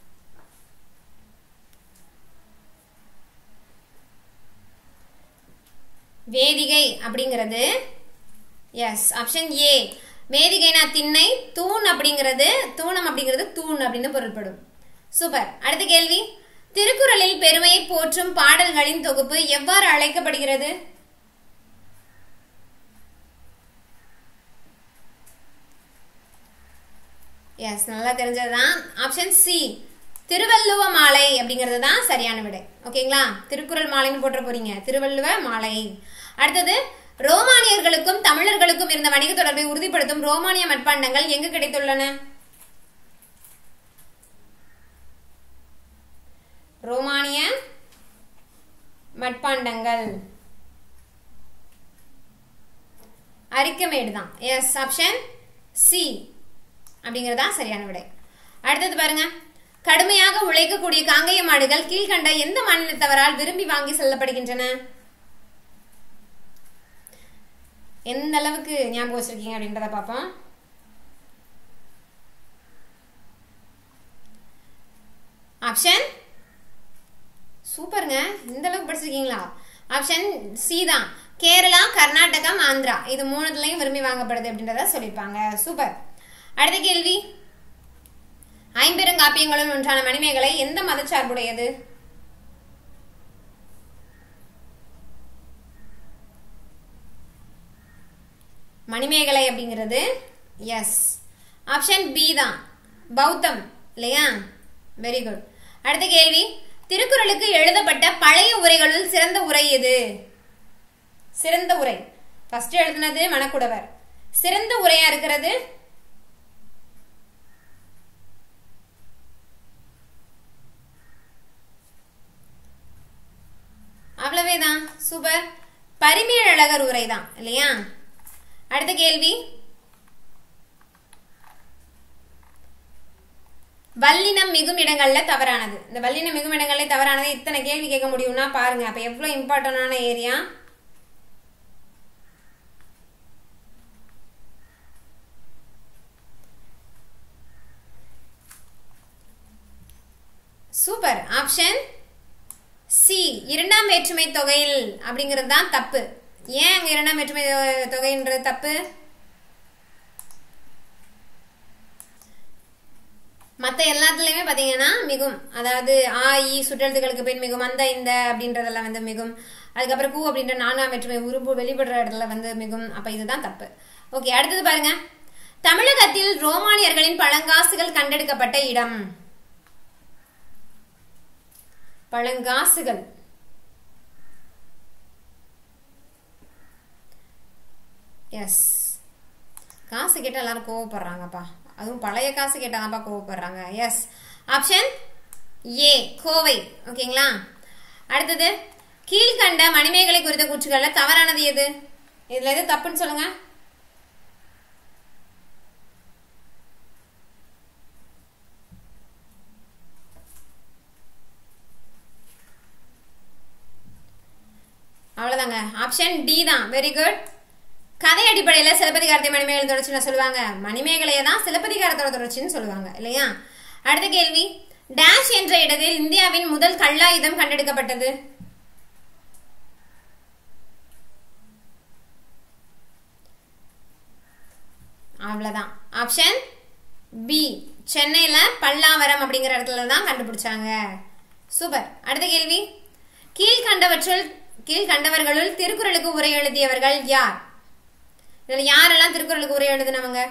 வேதிகை அப்படிங்கிறது எஸ் ஆப்ஷன் ஏ வேதிகைனா திண்ணை தூண் அப்படிங்கிறது தூணம் அப்படிங்கிறது தூண் அப்படின்னு பொருள்படும் சூப்பர் அடுத்த கேள்வி திருக்குறளில் பெருமையை போற்றும் பாடல்களின் தொகுப்பு எவ்வாறு அழைக்கப்படுகிறது எஸ் நல்லா தெரிஞ்சதுதான் ஆப்ஷன் சி திருவள்ளுவ மாலை அப்படிங்கிறது தான் சரியான விடை ஓகேங்களா திருக்குறள் மாலைன்னு போட்டுற போறீங்க திருவள்ளுவ மாலை அடுத்தது ரோமானியர்களுக்கும் தமிழர்களுக்கும் இருந்த வணிக தொடர்பை உறுதிப்படுத்தும் ரோமானிய மட்பாண்டங்கள் எங்கு கிடைத்துள்ளன ரோமானிய மட்பாண்டங்கள் அரிக்கமேடு தான் எஸ் ஆப்ஷன் சி அப்படிங்கறதா சரியான விடை அடுத்தது பாருங்க கடுமையாக உழைக்கக்கூடிய காங்கேய மாடுகள் கீழ்கண்ட எந்த மாநிலத்தவரால் விரும்பி வாங்கி செல்லப்படுகின்றன எந்த அளவுக்கு ஞாபகம் வச்சிருக்கீங்க அப்படின்றத பார்ப்போம் ஆப்ஷன் சூப்பருங்க இந்த அளவுக்கு படிச்சிருக்கீங்களா ஆப்ஷன் சி தான் கேரளா கர்நாடகம் ஆந்திரா இது மூணுத்துலயும் விரும்பி வாங்கப்படுது அப்படின்றத சொல்லியிருப்பாங்க சூப்பர் அடுத்த கேள்வி ஐம்பெருங்காப்பியங்களுள் ஒன்றான மணிமேகலை எந்த மதச்சார்புடையது மணிமேகலை அப்படிங்கிறது எஸ் ஆப்ஷன் பி தான் பௌத்தம் இல்லையா வெரி குட் அடுத்த கேள்வி திருக்குறளுக்கு எழுதப்பட்ட பழைய உரைகளுள் சிறந்த உரை எது சிறந்த உரை ஃபர்ஸ்ட் எழுதுனது மணக்குடவர் சிறந்த உரையா இருக்கிறது அவ்வளவேதான் சூப்பர் பரிமேழழகர் உரை தான் இல்லையா அடுத்த கேள்வி வல்லினம் மிகும் இடங்கள்ல தவறானது இந்த வல்லினம் மிகும் இடங்கள்ல தவறானது இத்தனை கேள்வி கேட்க முடியும்னா பாருங்க அப்ப எவ்வளவு இம்பார்ட்டன்டான ஏரியா சூப்பர் ஆப்ஷன் சி இரண்டாம் வேற்றுமை தொகையில் அப்படிங்கிறது தான் தப்பு ஏன் அங்க இரண்டாம் வேற்றுமை தொ- தொகைன்றது தப்பு மற்ற எல்லாத்துலயுமே பாத்தீங்கன்னா மிகும் அதாவது ஆ இ சுற்றெழுத்துக்களுக்கு பின் மிகும் அந்த இந்த அப்படின்றதெல்லாம் வந்து மிகும் அதுக்கப்புறம் பூ அப்படின்ற நான்காம் வேற்றுமை உருபு வெளிப்படுற இடத்துல வந்து மிகும் அப்ப இதுதான் தப்பு ஓகே அடுத்தது பாருங்க தமிழகத்தில் ரோமானியர்களின் பழங்காசுகள் கண்டெடுக்கப்பட்ட இடம் பழங்காசுகள் எஸ் காசு கேட்டால் எல்லாரும் கோவப்படுறாங்கப்பா அதுவும் பழைய காசு கேட்டாதான்ப்பா கோவப்படுறாங்க எஸ் ஆப்ஷன் ஏ கோவை ஓகேங்களா அடுத்தது கீழ்கண்ட மணிமேகலை குறித்த கூற்றுகள்ல தவறானது எது இதுல எது தப்புன்னு சொல்லுங்க அவ்வளவுதாங்க ஆப்ஷன் டி தான் வெரி குட் கதை அடிப்படையில சிலப்பதிகாரத்தை மணிமேகலை தொடர்ச்சின்னு சொல்லுவாங்க மணிமேகலையை தான் சிலப்பதிகாரத்தோட தொடர்ச்சின்னு சொல்லுவாங்க இல்லையா அடுத்த கேள்வி டேஷ் என்ற இடத்தில் இந்தியாவின் முதல் கல்லாயுதம் கண்டெடுக்கப்பட்டது அவ்வளவுதான் ஆப்ஷன் பி சென்னையில பல்லாவரம் அப்படிங்கிற இடத்துல தான் கண்டுபிடிச்சாங்க சூப்பர் அடுத்த கேள்வி கீழ்கண்டவற்றுள் கீழ்கண்டவர்களுள் திருக்குறளுக்கு உரை எழுதியவர்கள் யார் இதுல யாரெல்லாம் திருக்குறளுக்கு உரை எழுதினவங்க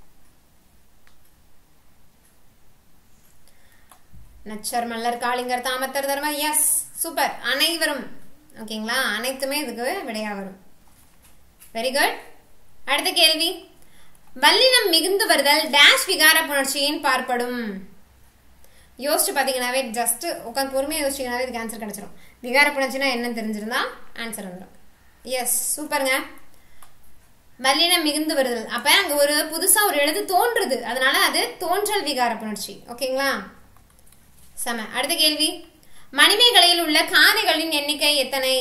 நச்சர் மல்லர் காளிங்கர் தாமத்தர் தர்ம எஸ் சூப்பர் அனைவரும் ஓகேங்களா அனைத்துமே இதுக்கு விடையா வரும் வெரி குட் அடுத்த கேள்வி வல்லினம் மிகுந்து வருதல் டேஷ் விகார புணர்ச்சியின் பார்ப்படும் யோசிச்சு பார்த்தீங்கன்னாவே ஜஸ்ட் உட்காந்து பொறுமையாக யோசிச்சிங்கனாவே இதுக்கு ஆன்சர் கிடைச்சிரும் விகார புணர்ச்சினா என்னன்னு தெரிஞ்சிருந்தா ஆன்சர் வந்துடும் எஸ் சூப்பருங்க வல்லினம் மிகுந்து வருதல் அப்ப அங்க ஒரு புதுசா ஒரு எழுத்து தோன்றுது அதனால அது தோன்றல் விகார புணர்ச்சி ஓகேங்களா சம அடுத்த கேள்வி மணிமேகலையில் உள்ள காதைகளின் எண்ணிக்கை எத்தனை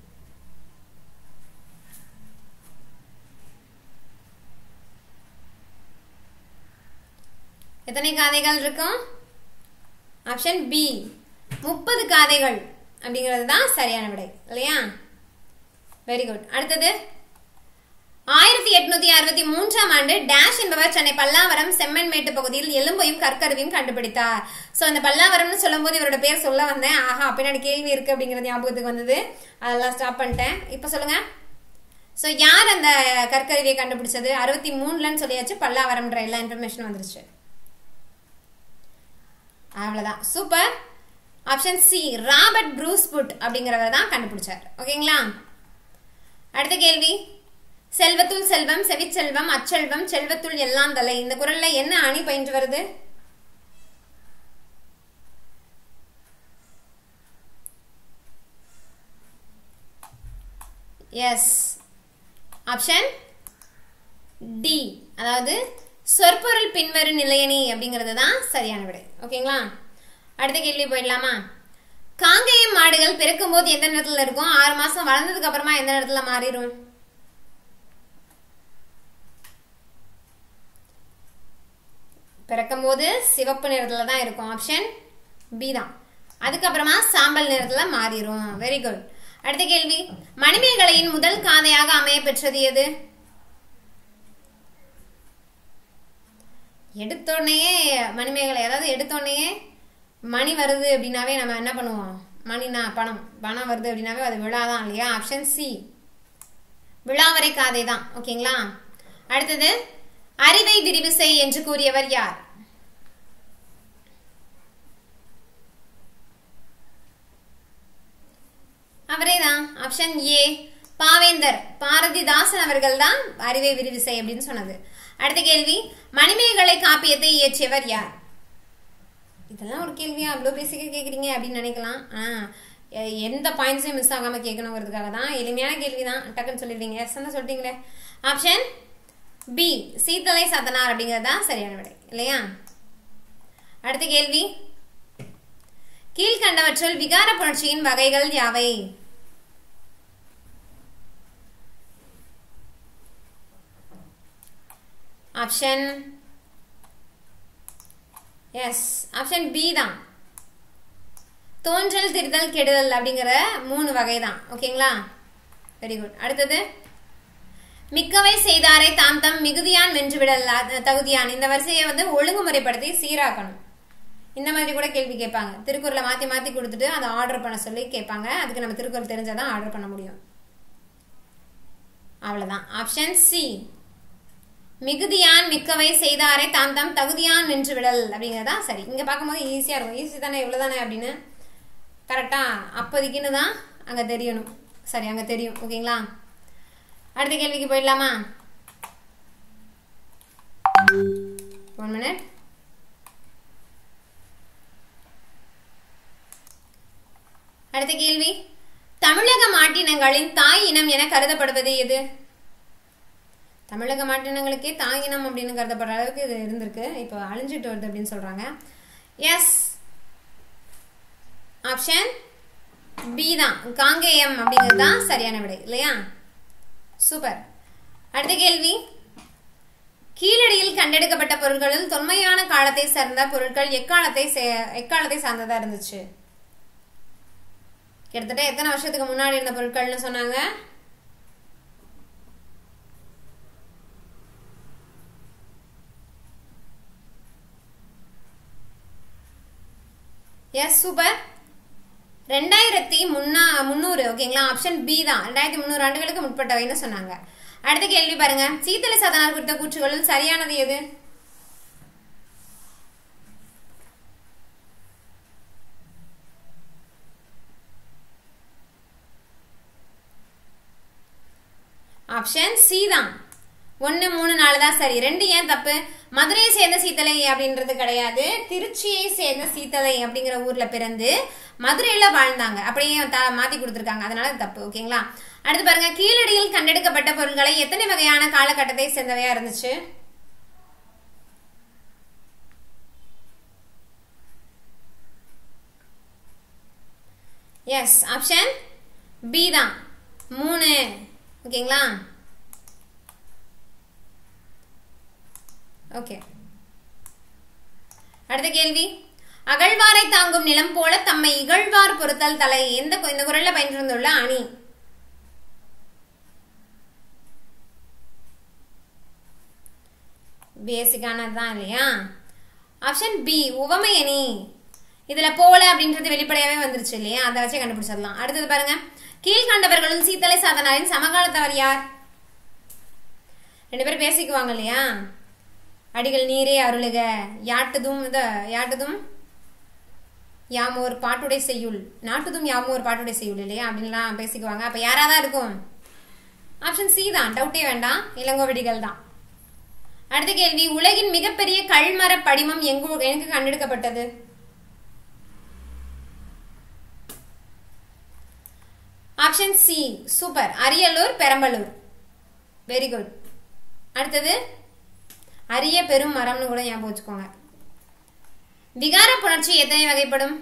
எத்தனை காதைகள் இருக்கும் ஆப்ஷன் பி முப்பது காதைகள் அப்படிங்கிறது தான் சரியான விடை இல்லையா வெரி குட் அடுத்தது ஆயிரத்தி எட்நூத்தி அறுபத்தி மூன்றாம் ஆண்டு டேஷ் என்பவர் சென்னை பல்லாவரம் செம்மண்மேட்டு பகுதியில் எலும்பையும் கற்கருவியும் கண்டுபிடித்தார் சோ அந்த பல்லாவரம்னு சொல்லும்போது இவரோட பேர் சொல்ல வந்தேன் ஆஹா பின்னாடி கேள்வி இருக்கு அப்படிங்கிறது ஞாபகத்துக்கு வந்தது அதெல்லாம் ஸ்டாப் பண்ணிட்டேன் இப்போ சொல்லுங்க சோ யார் அந்த கற்கருவியை கண்டுபிடிச்சது அறுபத்தி மூணுலன்னு சொல்லியாச்சு பல்லாவரம்ன்ற எல்லா இன்ஃபர்மேஷனும் வந்துருச்சு அவ்வளவுதான் super option C Robert Bruce Foote அப்படிங்கிறவர் தான் கண்டுபிடிச்சார் ஓகேங்களா அடுத்த கேள்வி செல்வத்துள் செல்வம் செவிச்செல்வம் அச்செல்வம் செல்வத்துள் எல்லாம் தலை இந்த குரல்ல என்ன அணி பயின்று வருது எஸ் ஆப்ஷன் டி அதாவது சொற்பொருள் பின்வரும் நிலையணி அப்படிங்கிறது தான் சரியான விடை ஓகேங்களா அடுத்த கேள்வி போயிடலாமா காங்கேயம் மாடுகள் பிறக்கும் போது எந்த நேரத்துல இருக்கும் ஆறு மாசம் வளர்ந்ததுக்கு அப்புறமா எந்த நேரத்துல மாறிடும் பிறக்கும் போது சிவப்பு நிறத்துல தான் இருக்கும் ஆப்ஷன் பி தான் அதுக்கப்புறமா சாம்பல் நிறத்துல மாறிடும் வெரி குட் அடுத்த கேள்வி மணிமேகலையின் முதல் காதையாக அமைய பெற்றது எது எடுத்தோடனேயே மணிமேகலை அதாவது எடுத்தோடனேயே மணி வருது அப்படின்னாவே நம்ம என்ன பண்ணுவோம் மணினா பணம் பணம் வருது அப்படின்னாவே அது விழா தான் இல்லையா ஆப்ஷன் சி விழாவரை காதை தான் ஓகேங்களா அடுத்தது அறிவை விரிவு செய் என்று கூறியவர் யார் அவரே தான் ஆப்ஷன் ஏ பாவேந்தர் பாரதிதாசன் அவர்கள் தான் அறிவை விரிவு செய் அப்படின்னு சொன்னது அடுத்த கேள்வி மணிமேகலை காப்பியத்தை இயற்றியவர் யார் இதெல்லாம் ஒரு கேள்வியா அவ்வளோ பேசிக்க கேட்குறீங்க அப்படின்னு நினைக்கலாம் ஆ எ- எந்த பாயிண்ட்ஸையும் மிஸ் ஆகாம கேட்கணுங்கிறதுக்காக தான் எளிமையான கேள்வி தான் டக்குன்னு சொல்லிடுவீங்க எஸ் தான் சொல்லிட்டீங்களே ஆப்ஷன் பி சீத்தலை சத்தனார் அப்படிங்கிறது தான் சரியான விடை இல்லையா அடுத்த கேள்வி கீழ்கண்டவற்றுள் விகார புணர்ச்சியின் வகைகள் யாவை ஆப்ஷன் எஸ் ஆப்ஷன் பி தான் தோன்றல் திரிதல் கெடுதல் அப்படிங்கிற மூணு வகை தான் ஓகேங்களா வெரி குட் அடுத்தது மிக்கவை செய்தாரை தாம் தம் மிகுதியான் வென்றுவிடல் அ- தகுதியான் இந்த வரிசையை வந்து ஒழுங்குமுறைப்படுத்தி சீராக்கணும் இந்த மாதிரி கூட கேள்வி கேட்பாங்க திருக்குறளை மாத்தி மாத்தி கொடுத்துட்டு அதை ஆர்டர் பண்ண சொல்லி கேட்பாங்க அதுக்கு நம்ம திருக்குறள் தெரிஞ்சாதான் ஆர்டர் பண்ண முடியும் அவ்வளவுதான் ஆப்ஷன் சி மிகுதியான் மிக்கவை செய்தாரை தாம் தாம் தகுதியான் வென்று விடல் அப்படிங்கிறதா சரி இங்க பார்க்கும்போது ஈஸியா இருக்கும் ஈஸி தானே இவ்வளவுதானே அப்படின்னு கரெக்டா அப்போதைக்குன்னு தான் அங்க தெரியணும் சரி அங்க தெரியும் ஓகேங்களா அடுத்த கேள்விக்கு போயிடலாமா ஒன் மினிட் அடுத்த கேள்வி தமிழக மாட்டினங்களின் தாய் இனம் என கருதப்படுவது எது தமிழக மாட்டினங்களுக்கே தாய் இனம் அப்படின்னு கருதப்படுற அளவுக்கு இது இருந்திருக்கு இப்போ அழிஞ்சிட்டு வருது அப்படின்னு சொல்றாங்க எஸ் ஆப்ஷன் பி தான் காங்கேயம் அப்படிங்கிறது தான் சரியான விடை இல்லையா சூப்பர் அடுத்த கேள்வி கீழடியில் கண்டெடுக்கப்பட்ட பொருட்களில் தொன்மையான காலத்தை சேர்ந்த பொருட்கள் எக்காலத்தை சே- எக்காலத்தை சார்ந்ததா இருந்துச்சு கிட்டத்தட்ட எத்தனை வருஷத்துக்கு முன்னாடி இருந்த பொருட்கள்னு சொன்னாங்க எஸ் சூப்பர் ரெண்டாயிரத்தி முன்னா முந்நூறு ஓகேங்களா ஆப்ஷன் பி தான் ரெண்டாயிரத்தி முந்நூறு ஆண்டுகளுக்கு முற்பட்டவைன்னு சொன்னாங்க அடுத்த கேள்வி பாருங்க சீத்தலை சாதனார் குறித்த கூற்றுகளில் சரியானது எது ஆப்ஷன் சி தான் ஒன்று மூணு நாலு தான் சரி ரெண்டு ஏன் தப்பு மதுரையை சேர்ந்த சீத்தலை அப்படின்றது கிடையாது திருச்சியை சேர்ந்த சீத்தலை அப்படிங்கிற ஊர்ல பிறந்து மதுரையில வாழ்ந்தாங்க அப்படியே த- மாத்தி கொடுத்துருக்காங்க அதனால அது தப்பு ஓகேங்களா அடுத்து பாருங்க கீழடியில் கண்டெடுக்கப்பட்ட பொருட்களை எத்தனை வகையான காலகட்டத்தை சேர்ந்தவையா இருந்துச்சு எஸ் ஆப்ஷன் பி தான் மூணு ஓகேங்களா ஓகே அடுத்த கேள்வி அகழ்வாரை தாங்கும் நிலம் போல தம்மை இகழ்வார் பொறுத்தல் தலை எந்த கு- இந்த குரல்ல பயின்றிருந்துள்ள அணி பேசிக்கானது தான் இல்லையா ஆப்ஷன் பி உவமை அணி இதுல போல அப்படின்றது வெளிப்படையாவே வந்துருச்சு இல்லையா அதை வச்சே கண்டுபிடிச்சிடலாம் அடுத்தது பாருங்க கீழ்கண்டவர்களும் சீத்தலை சாதனாரின் சமகாலத்தவர் யார் ரெண்டு பேரும் பேசிக்குவாங்க இல்லையா அடிகள் நீரே அருளுக யாட்டுதும் இந்த யாட்டுதும் யாமோர் பாட்டுடை செய்யுள் நாட்டுதும் யாமோர் பாட்டுடை செய்யுள் இல்லையா அப்படின்லாம் பேசிக்குவாங்க அப்ப யாரா தான் இருக்கும் ஆப்ஷன் சி தான் டவுட்டே வேண்டாம் இளங்கோவடிகள் தான் அடுத்த கேள்வி உலகின் மிகப்பெரிய கல்மர படிமம் எங்கு எங்கு கண்டெடுக்கப்பட்டது option C super Ariyalur Perambalur very good அடுத்தது அரிய பெரும் மரம்னு கூட ஞாபகம் வச்சுக்கோங்க விகார புணர்ச்சி எத்தனை வகைப்படும்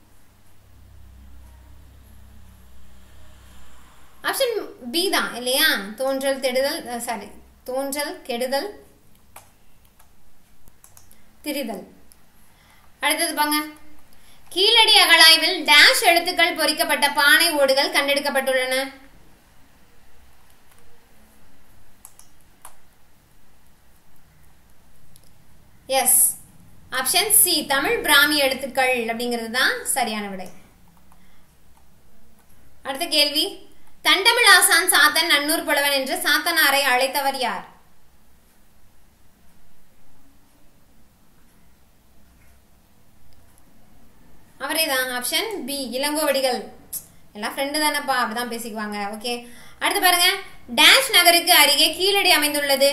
ஆப்ஷன் பி தான் இல்லையா தோன்றல் தெடுதல் சாரி தோன்றல் கெடுதல் திரிதல் அடுத்தது பாங்க கீழடி அகழாய்வில் டேஷ் எழுத்துக்கள் பொறிக்கப்பட்ட பானை ஓடுகள் கண்டெடுக்கப்பட்டுள்ளன yes option C Tamil Brahmi எழுத்துக்கள் அப்படிங்கிறது தான் சரியான விடை அடுத்த கேள்வி தண்டமிழ் ஆசான் சாத்தன் நன்னூர் புலவன் என்று சாத்தனாரை அழைத்தவர் யார் அவரே தான் ஆப்ஷன் பி இளங்கோவடிகள் எல்லாம் ஃப்ரெண்டு தானப்பா அப்படிதான் பேசிக்குவாங்க ஓகே அடுத்து பாருங்க டேஷ் நகருக்கு அருகே கீழடி அமைந்துள்ளது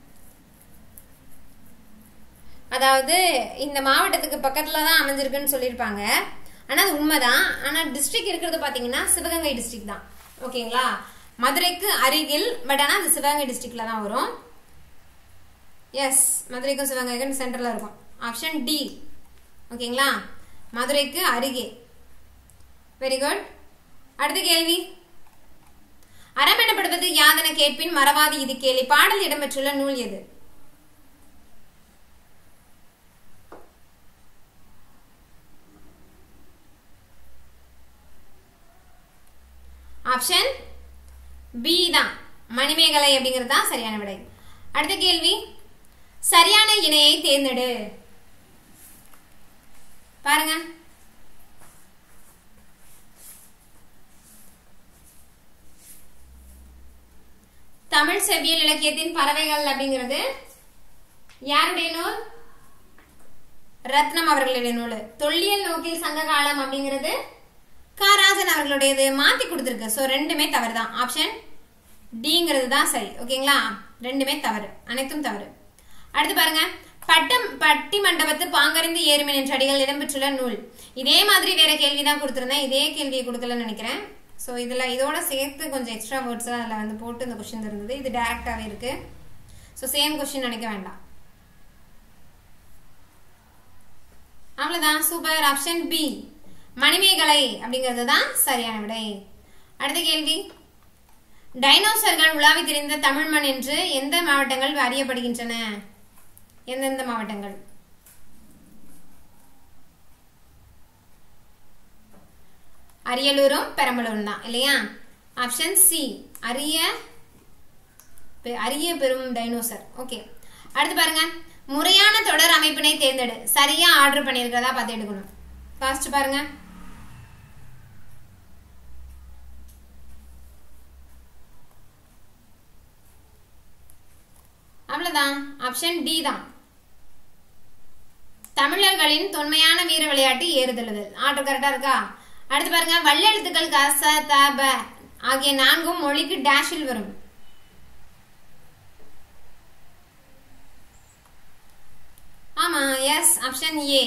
அதாவது இந்த மாவட்டத்துக்கு பக்கத்துல தான் அமைஞ்சிருக்குன்னு சொல்லியிருப்பாங்க ஆனா அது உண்மைதான் ஆனா டிஸ்ட்ரிக்ட் இருக்கிறது பாத்தீங்கன்னா சிவகங்கை டிஸ்ட்ரிக்ட் தான் ஓகேங்களா மதுரைக்கு அருகில் பட் ஆனா அது சிவகங்கை டிஸ்ட்ரிக்ட்ல தான் வரும் எஸ் மதுரைக்கும் சிவகங்கைக்கும் சென்டர்ல இருக்கும் ஆப்ஷன் டி ஓகேங்களா மதுரைக்கு அருகே வெரி குட் அடுத்த கேள்வி அறம் எனப்படுவது யாதன கேட்பின் மறவாதி இது கேள்வி பாடல் இடம்பெற்றுள்ள நூல் எது ஆப்ஷன் பி தான் மணிமேகலை அப்படிங்கிறது தான் சரியான விடை அடுத்த கேள்வி சரியான இணையை தேர்ந்தெடு பாருங்க தமிழ் செவ்வியல் இலக்கியத்தின் பறவைகள் அப்படிங்கிறது யாருடைய நூல் ரத்னம் அவர்களுடைய நூல் தொல்லியல் நோக்கில் சங்க காலம் அப்படிங்கிறது காராஜன் அவர்களுடையது மாத்தி கொடுத்துருக்கு ஸோ ரெண்டுமே தவறு தான் ஆப்ஷன் டிங்கிறது தான் சரி ஓகேங்களா ரெண்டுமே தவறு அனைத்தும் தவறு அடுத்து பாருங்க பட்டம் பட்டி மண்டபத்து பாங்கறிந்து ஏறுமின் என்ற அடிகள் இடம்பெற்றுள்ள நூல் இதே மாதிரி வேற கேள்வி தான் கொடுத்துருந்தேன் இதே கேள்வியை கொடுக்கலன்னு நினைக்கிறேன் ஸோ இதில் இதோட சேர்த்து கொஞ்சம் எக்ஸ்ட்ரா வேர்ட்ஸ் அதில் வந்து போட்டு இந்த கொஸ்டின் இருந்தது இது டேரெக்டாகவே இருக்கு ஸோ சேம் கொஸ்டின் நினைக்க வேண்டாம் அவ்வளவுதான் சூப்பர் ஆப்ஷன் பி மணிமேகலை அப்படிங்கிறது தான் சரியான விடை அடுத்த கேள்வி டைனோசர்கள் உலாவி திரிந்த தமிழ் மண் என்று எந்த மாவட்டங்கள் அறியப்படுகின்றன எந்தெந்த மாவட்டங்கள் அரியலூரும் பெரம்பலூரும் தான் இல்லையா ஆப்ஷன் சி அரிய பெ- அரிய பெரும் டைனோசர் ஓகே அடுத்து பாருங்க முறையான தொடர் அமைப்பினை தேர்ந்தெடு சரியா ஆர்டர் பண்ணியிருக்கிறதா பார்த்து எடுக்கணும் ஃபாஸ்ட் பாருங்க அவ்வளவுதான் ஆப்ஷன் டி தான் தமிழர்களின் தொன்மையான வீர விளையாட்டு ஏறுதழுதல் ஆட்டோ கரெக்டா இருக்கா அடுத்து பாருங்க வல்லெழுத்துக்கள் கச த ப ஆகிய நான்கும் மொழிக்கு டேஷில் வரும் ஆமா எஸ் ஆப்ஷன் ஏ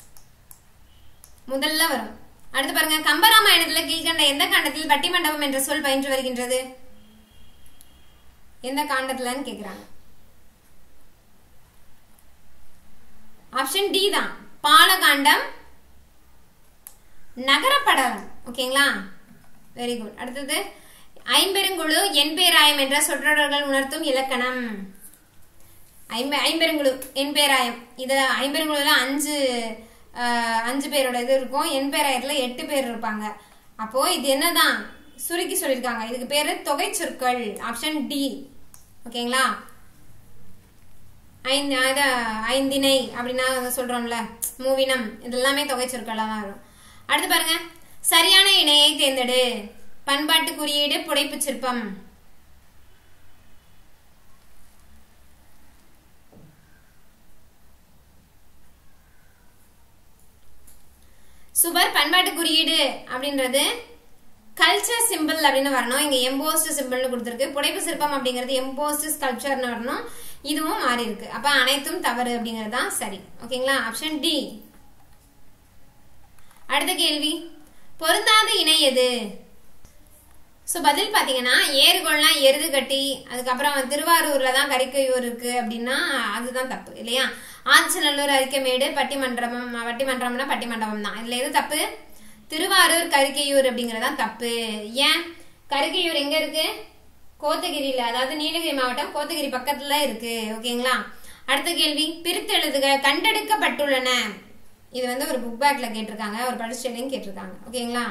முதல்ல வரும் அடுத்து பாருங்க கம்பராமாயணத்துல கீழ்கண்ட எந்த காண்டத்தில் பட்டிமண்டபம் என்ற சொல் பயின்று வருகின்றது எந்த காண்டத்துலன்னு கேக்குறாங்க ஆப்ஷன் டி தான் பாலகாண்டம் நகரப்படலம் ஓகேங்களா வெரி குட் அடுத்தது ஐம்பெருங்குழு என்பேராயம் என்ற சொற்றொடர்கள் உணர்த்தும் இலக்கணம் ஐம்ப ஐம்பெருங்குழு என்பேராயம் இது ஐம்பெருங்குழுல அஞ்சு ஆஹ், அஞ்சு பேரோட இது இருக்கும் என்பேராயத்துல எட்டு பேர் இருப்பாங்க அப்போ இது என்னதான் சுருக்கி சொல்லியிருக்காங்க இதுக்கு பேரு தொகை சொற்கள் ஆப்ஷன் டி ஓகேங்களா ஐந்து அத ஐந்திணை அப்படின்னா வந்து சொல்றோம்ல மூவினம் இதெல்லாமே தொகை சொற்களா தான் வரும் அடுத்து பாருங்க சரியான இணையை தேர்ந்தெடு பண்பாட்டு குறியீடு புடைப்பு சிற்பம் சுபர் பண்பாட்டு குறியீடு அப்படின்றது கல்ச்சர் சிம்பிள் அப்படின்னு வரணும் இங்க எம்போஸ்ட் சிம்பிள்னு கொடுத்துருக்கு புடைப்பு சிற்பம் அப்படிங்கிறது எம்போஸ்ட் ஸ்கல்ப்சர்னு வரணும் இதுவும் மாறி இருக்கு அப்ப அனைத்தும் தவறு அப்படிங்கிறது தான் சரி ஓகேங்களா ஆப்ஷன் டி அடுத்த கேள்வி பொருந்தாத இணை எது ஸோ பதில் பார்த்தீங்கன்னா ஏறுகோள்லாம் எருது கட்டி அதுக்கப்புறம் திருவாரூர்ல தான் கரிக்கையூர் இருக்கு அப்படின்னா அதுதான் தப்பு இல்லையா ஆதிச்சநல்லூர் அரிக்கமேடு பட்டிமன்றம் பட்டிமன்றம்னா பட்டிமண்டபம் தான் இதுல எது தப்பு திருவாரூர் கரிக்கையூர் அப்படிங்கிறது தான் தப்பு ஏன் கரிக்கையூர் எங்க இருக்கு கோத்தகிரியில அதாவது நீலகிரி மாவட்டம் கோத்தகிரி பக்கத்துல இருக்கு ஓகேங்களா அடுத்த கேள்வி பிரித்து எழுதுக கண்டெடுக்கப்பட்டுள்ளன இது வந்து ஒரு புக் பேக்ல கேட்டிருக்காங்க ஒரு படிச்சலையும் கேட்டிருக்காங்க ஓகேங்களா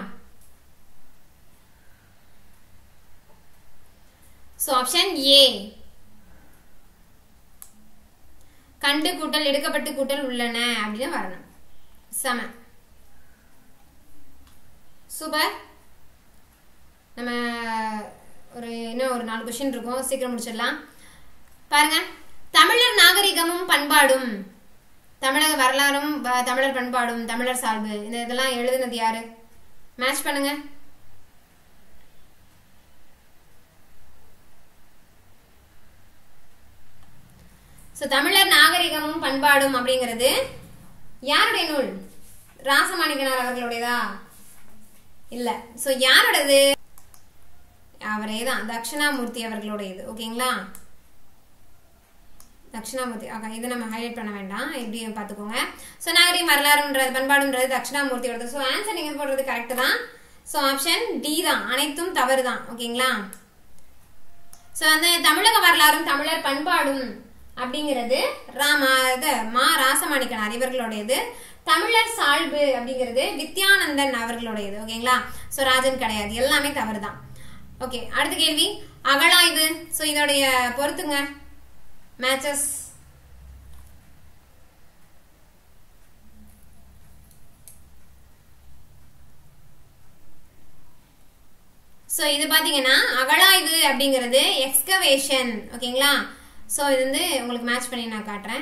ஸோ ஆப்ஷன் ஏ கண்டு கூட்டல் எடுக்கப்பட்டு கூட்டல் உள்ளன அப்படின்னு வரணும் சம சூப்பர் நம்ம ஒரு இன்னும் ஒரு நாலு கொஸ்டின் இருக்கும் சீக்கிரம் முடிச்சிடலாம் பாருங்க தமிழர் நாகரிகமும் பண்பாடும் தமிழக வரலாறும் ப- தமிழர் பண்பாடும் தமிழர் சால்பு இந்த இதெல்லாம் எழுதுனது யாரு மேட்ச் பண்ணுங்க ஸோ தமிழர் நாகரிகமும் பண்பாடும் அப்படிங்கிறது யாருடைய நூல் ராசமாணிக்கனார் அவர்களுடையதா இல்ல ஸோ யாரோடது அவரே தான் தட்சிணாமூர்த்தி அவர்களுடையது ஓகேங்களா தட்சிணாமூர்த்தி ஓகே இது நம்ம ஹைலைட் பண்ண வேண்டாம் இப்படி பார்த்துக்கோங்க ஸோ நாகரிகம் வரலாறுன்றது பண்பாடுன்றது தட்சிணாமூர்த்தியோடது ஸோ ஆன்சர் நீங்கள் போடுறது கரெக்ட் தான் ஸோ ஆப்ஷன் டி தான் அனைத்தும் தவறு தான் ஓகேங்களா ஸோ அந்த தமிழக வரலாறும் தமிழர் பண்பாடும் அப்படிங்கிறது ராமா இது மா ராசமாணிக்கனார் இவர்களுடையது தமிழர் சால்பு அப்படிங்கிறது வித்யானந்தன் அவர்களுடையது ஓகேங்களா ஸோ ராஜன் கிடையாது எல்லாமே தவறு தான் ஓகே அடுத்த கேள்வி அகழாய்வு ஸோ இதோடைய பொறுத்துங்க மேட்சஸ் ஸோ இது பார்த்தீங்கன்னா அகழாய்வு அப்படிங்கிறது எக்ஸ்கவேஷன் ஓகேங்களா ஸோ இது வந்து உங்களுக்கு மேட்ச் பண்ணி நான் காட்டுறேன்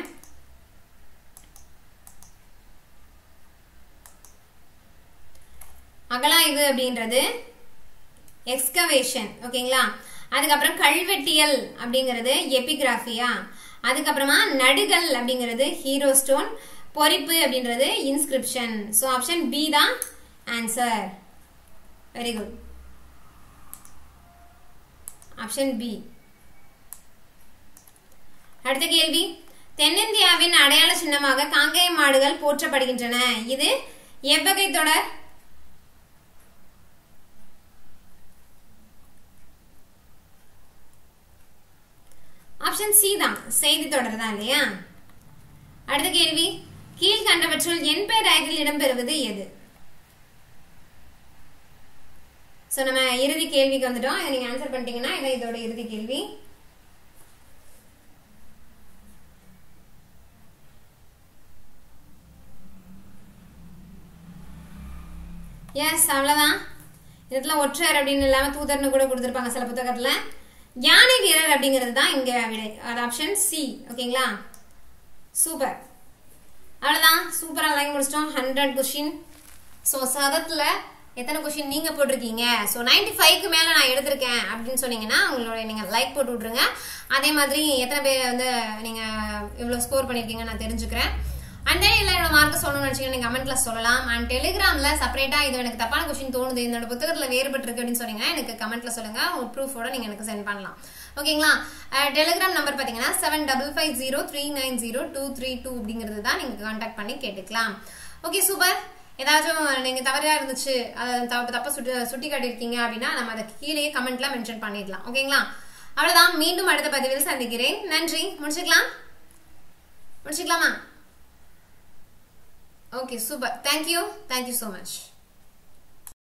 அகழாய்வு அப்படின்றது எக்ஸ்கவேஷன் ஓகேங்களா அதுக்கப்புறம் கல்வெட்டியல் அப்படிங்கிறது எபிகிராஃபியா அதுக்கப்புறமா நடுகல் அப்படிங்கிறது ஹீரோ ஸ்டோன் பொறிப்பு அப்படின்றது இன்ஸ்கிரிப்ஷன் ஸோ ஆப்ஷன் பி தான் answer very good option B அடுத்த கேள்வி தென்னிந்தியாவின் அடையாள சின்னமாக காங்கேய மாடுகள் போற்றப்படுகின்றன இது எவ்வகை தொடர் ஆப்ஷன் சி தான் செய்தி தொடர் தான் இல்லையா அடுத்த கேள்வி கீழ்கண்டவற்றுள் என் பெயராயத்தில் இடம்பெறுவது எது ஸோ நம்ம இறுதி கேள்விக்கு வந்துட்டோம் இதை நீங்க ஆன்சர் பண்ணிட்டீங்கன்னா இதான் இதோட இறுதி கேள்வி எஸ் அவ்வளவுதான் இதுல ஒற்றையர் அப்படின்னு இல்லாம தூதர்னு கூட கொடுத்துருப்பாங்க சில புத்தகத்துல யானை வீரர் அப்படிங்கிறது தான் இங்க விடை அது ஆப்ஷன் சி ஓகேங்களா சூப்பர் அவ்வளவுதான் சூப்பரா லைன் முடிச்சிட்டோம் ஹண்ட்ரட் கொஸ்டின் ஸோ சதத்துல எத்தனை கொஸ்டின் நீங்க போட்டிருக்கீங்க ஸோ நைன்டி ஃபைவ்க்கு மேல நான் எடுத்திருக்கேன் அப்படின்னு சொன்னீங்கன்னா உங்களோட நீங்க லைக் போட்டு விட்ருங்க அதே மாதிரி எத்தனை பேர் வந்து நீங்க இவ்வளவு ஸ்கோர் பண்ணிருக்கீங்க நான் தெரிஞ்சுக்கிறேன் அண்ட் தென் இல்லை என்னோட மார்க் சொல்லணும்னு நினைச்சீங்கன்னா நீங்க கமெண்ட்ல சொல்லலாம் அண்ட் டெலிகிராம்ல செப்பரேட்டா இது எனக்கு தப்பான கொஸ்டின் தோணுது என்னோட புத்தகத்துல வேறுபட்டு இருக்கு அப்படின்னு சொன்னீங்கன்னா எனக்கு கமெண்ட்ல சொல்லுங்க உங்க ப்ரூஃபோட நீங்க எனக்கு சென்ட் பண்ணலாம் ஓகேங்களா டெலிகிராம் நம்பர் பாத்தீங்கன்னா seven double five zero three nine zero two three two அப்படிங்கிறது தான் நீங்க கான்டாக்ட் பண்ணி கேட்டுக்கலாம் ஓகே சூப்பர் ஏதாச்சும் நீங்க தவறா இருந்துச்சு அதை தப்ப தப்பா சுட்டி சுட்டி காட்டியிருக்கீங்க அப்படின்னா நம்ம அதை கீழே கமெண்ட்ல மென்ஷன் பண்ணிடலாம் ஓகேங்களா அவ்வளவுதான் மீண்டும் அடுத்த பதிவில் சந்திக்கிறேன் நன்றி முடிச்சுக்கலாம் முடிச்சுக்கலாமா okay super thank you thank you so much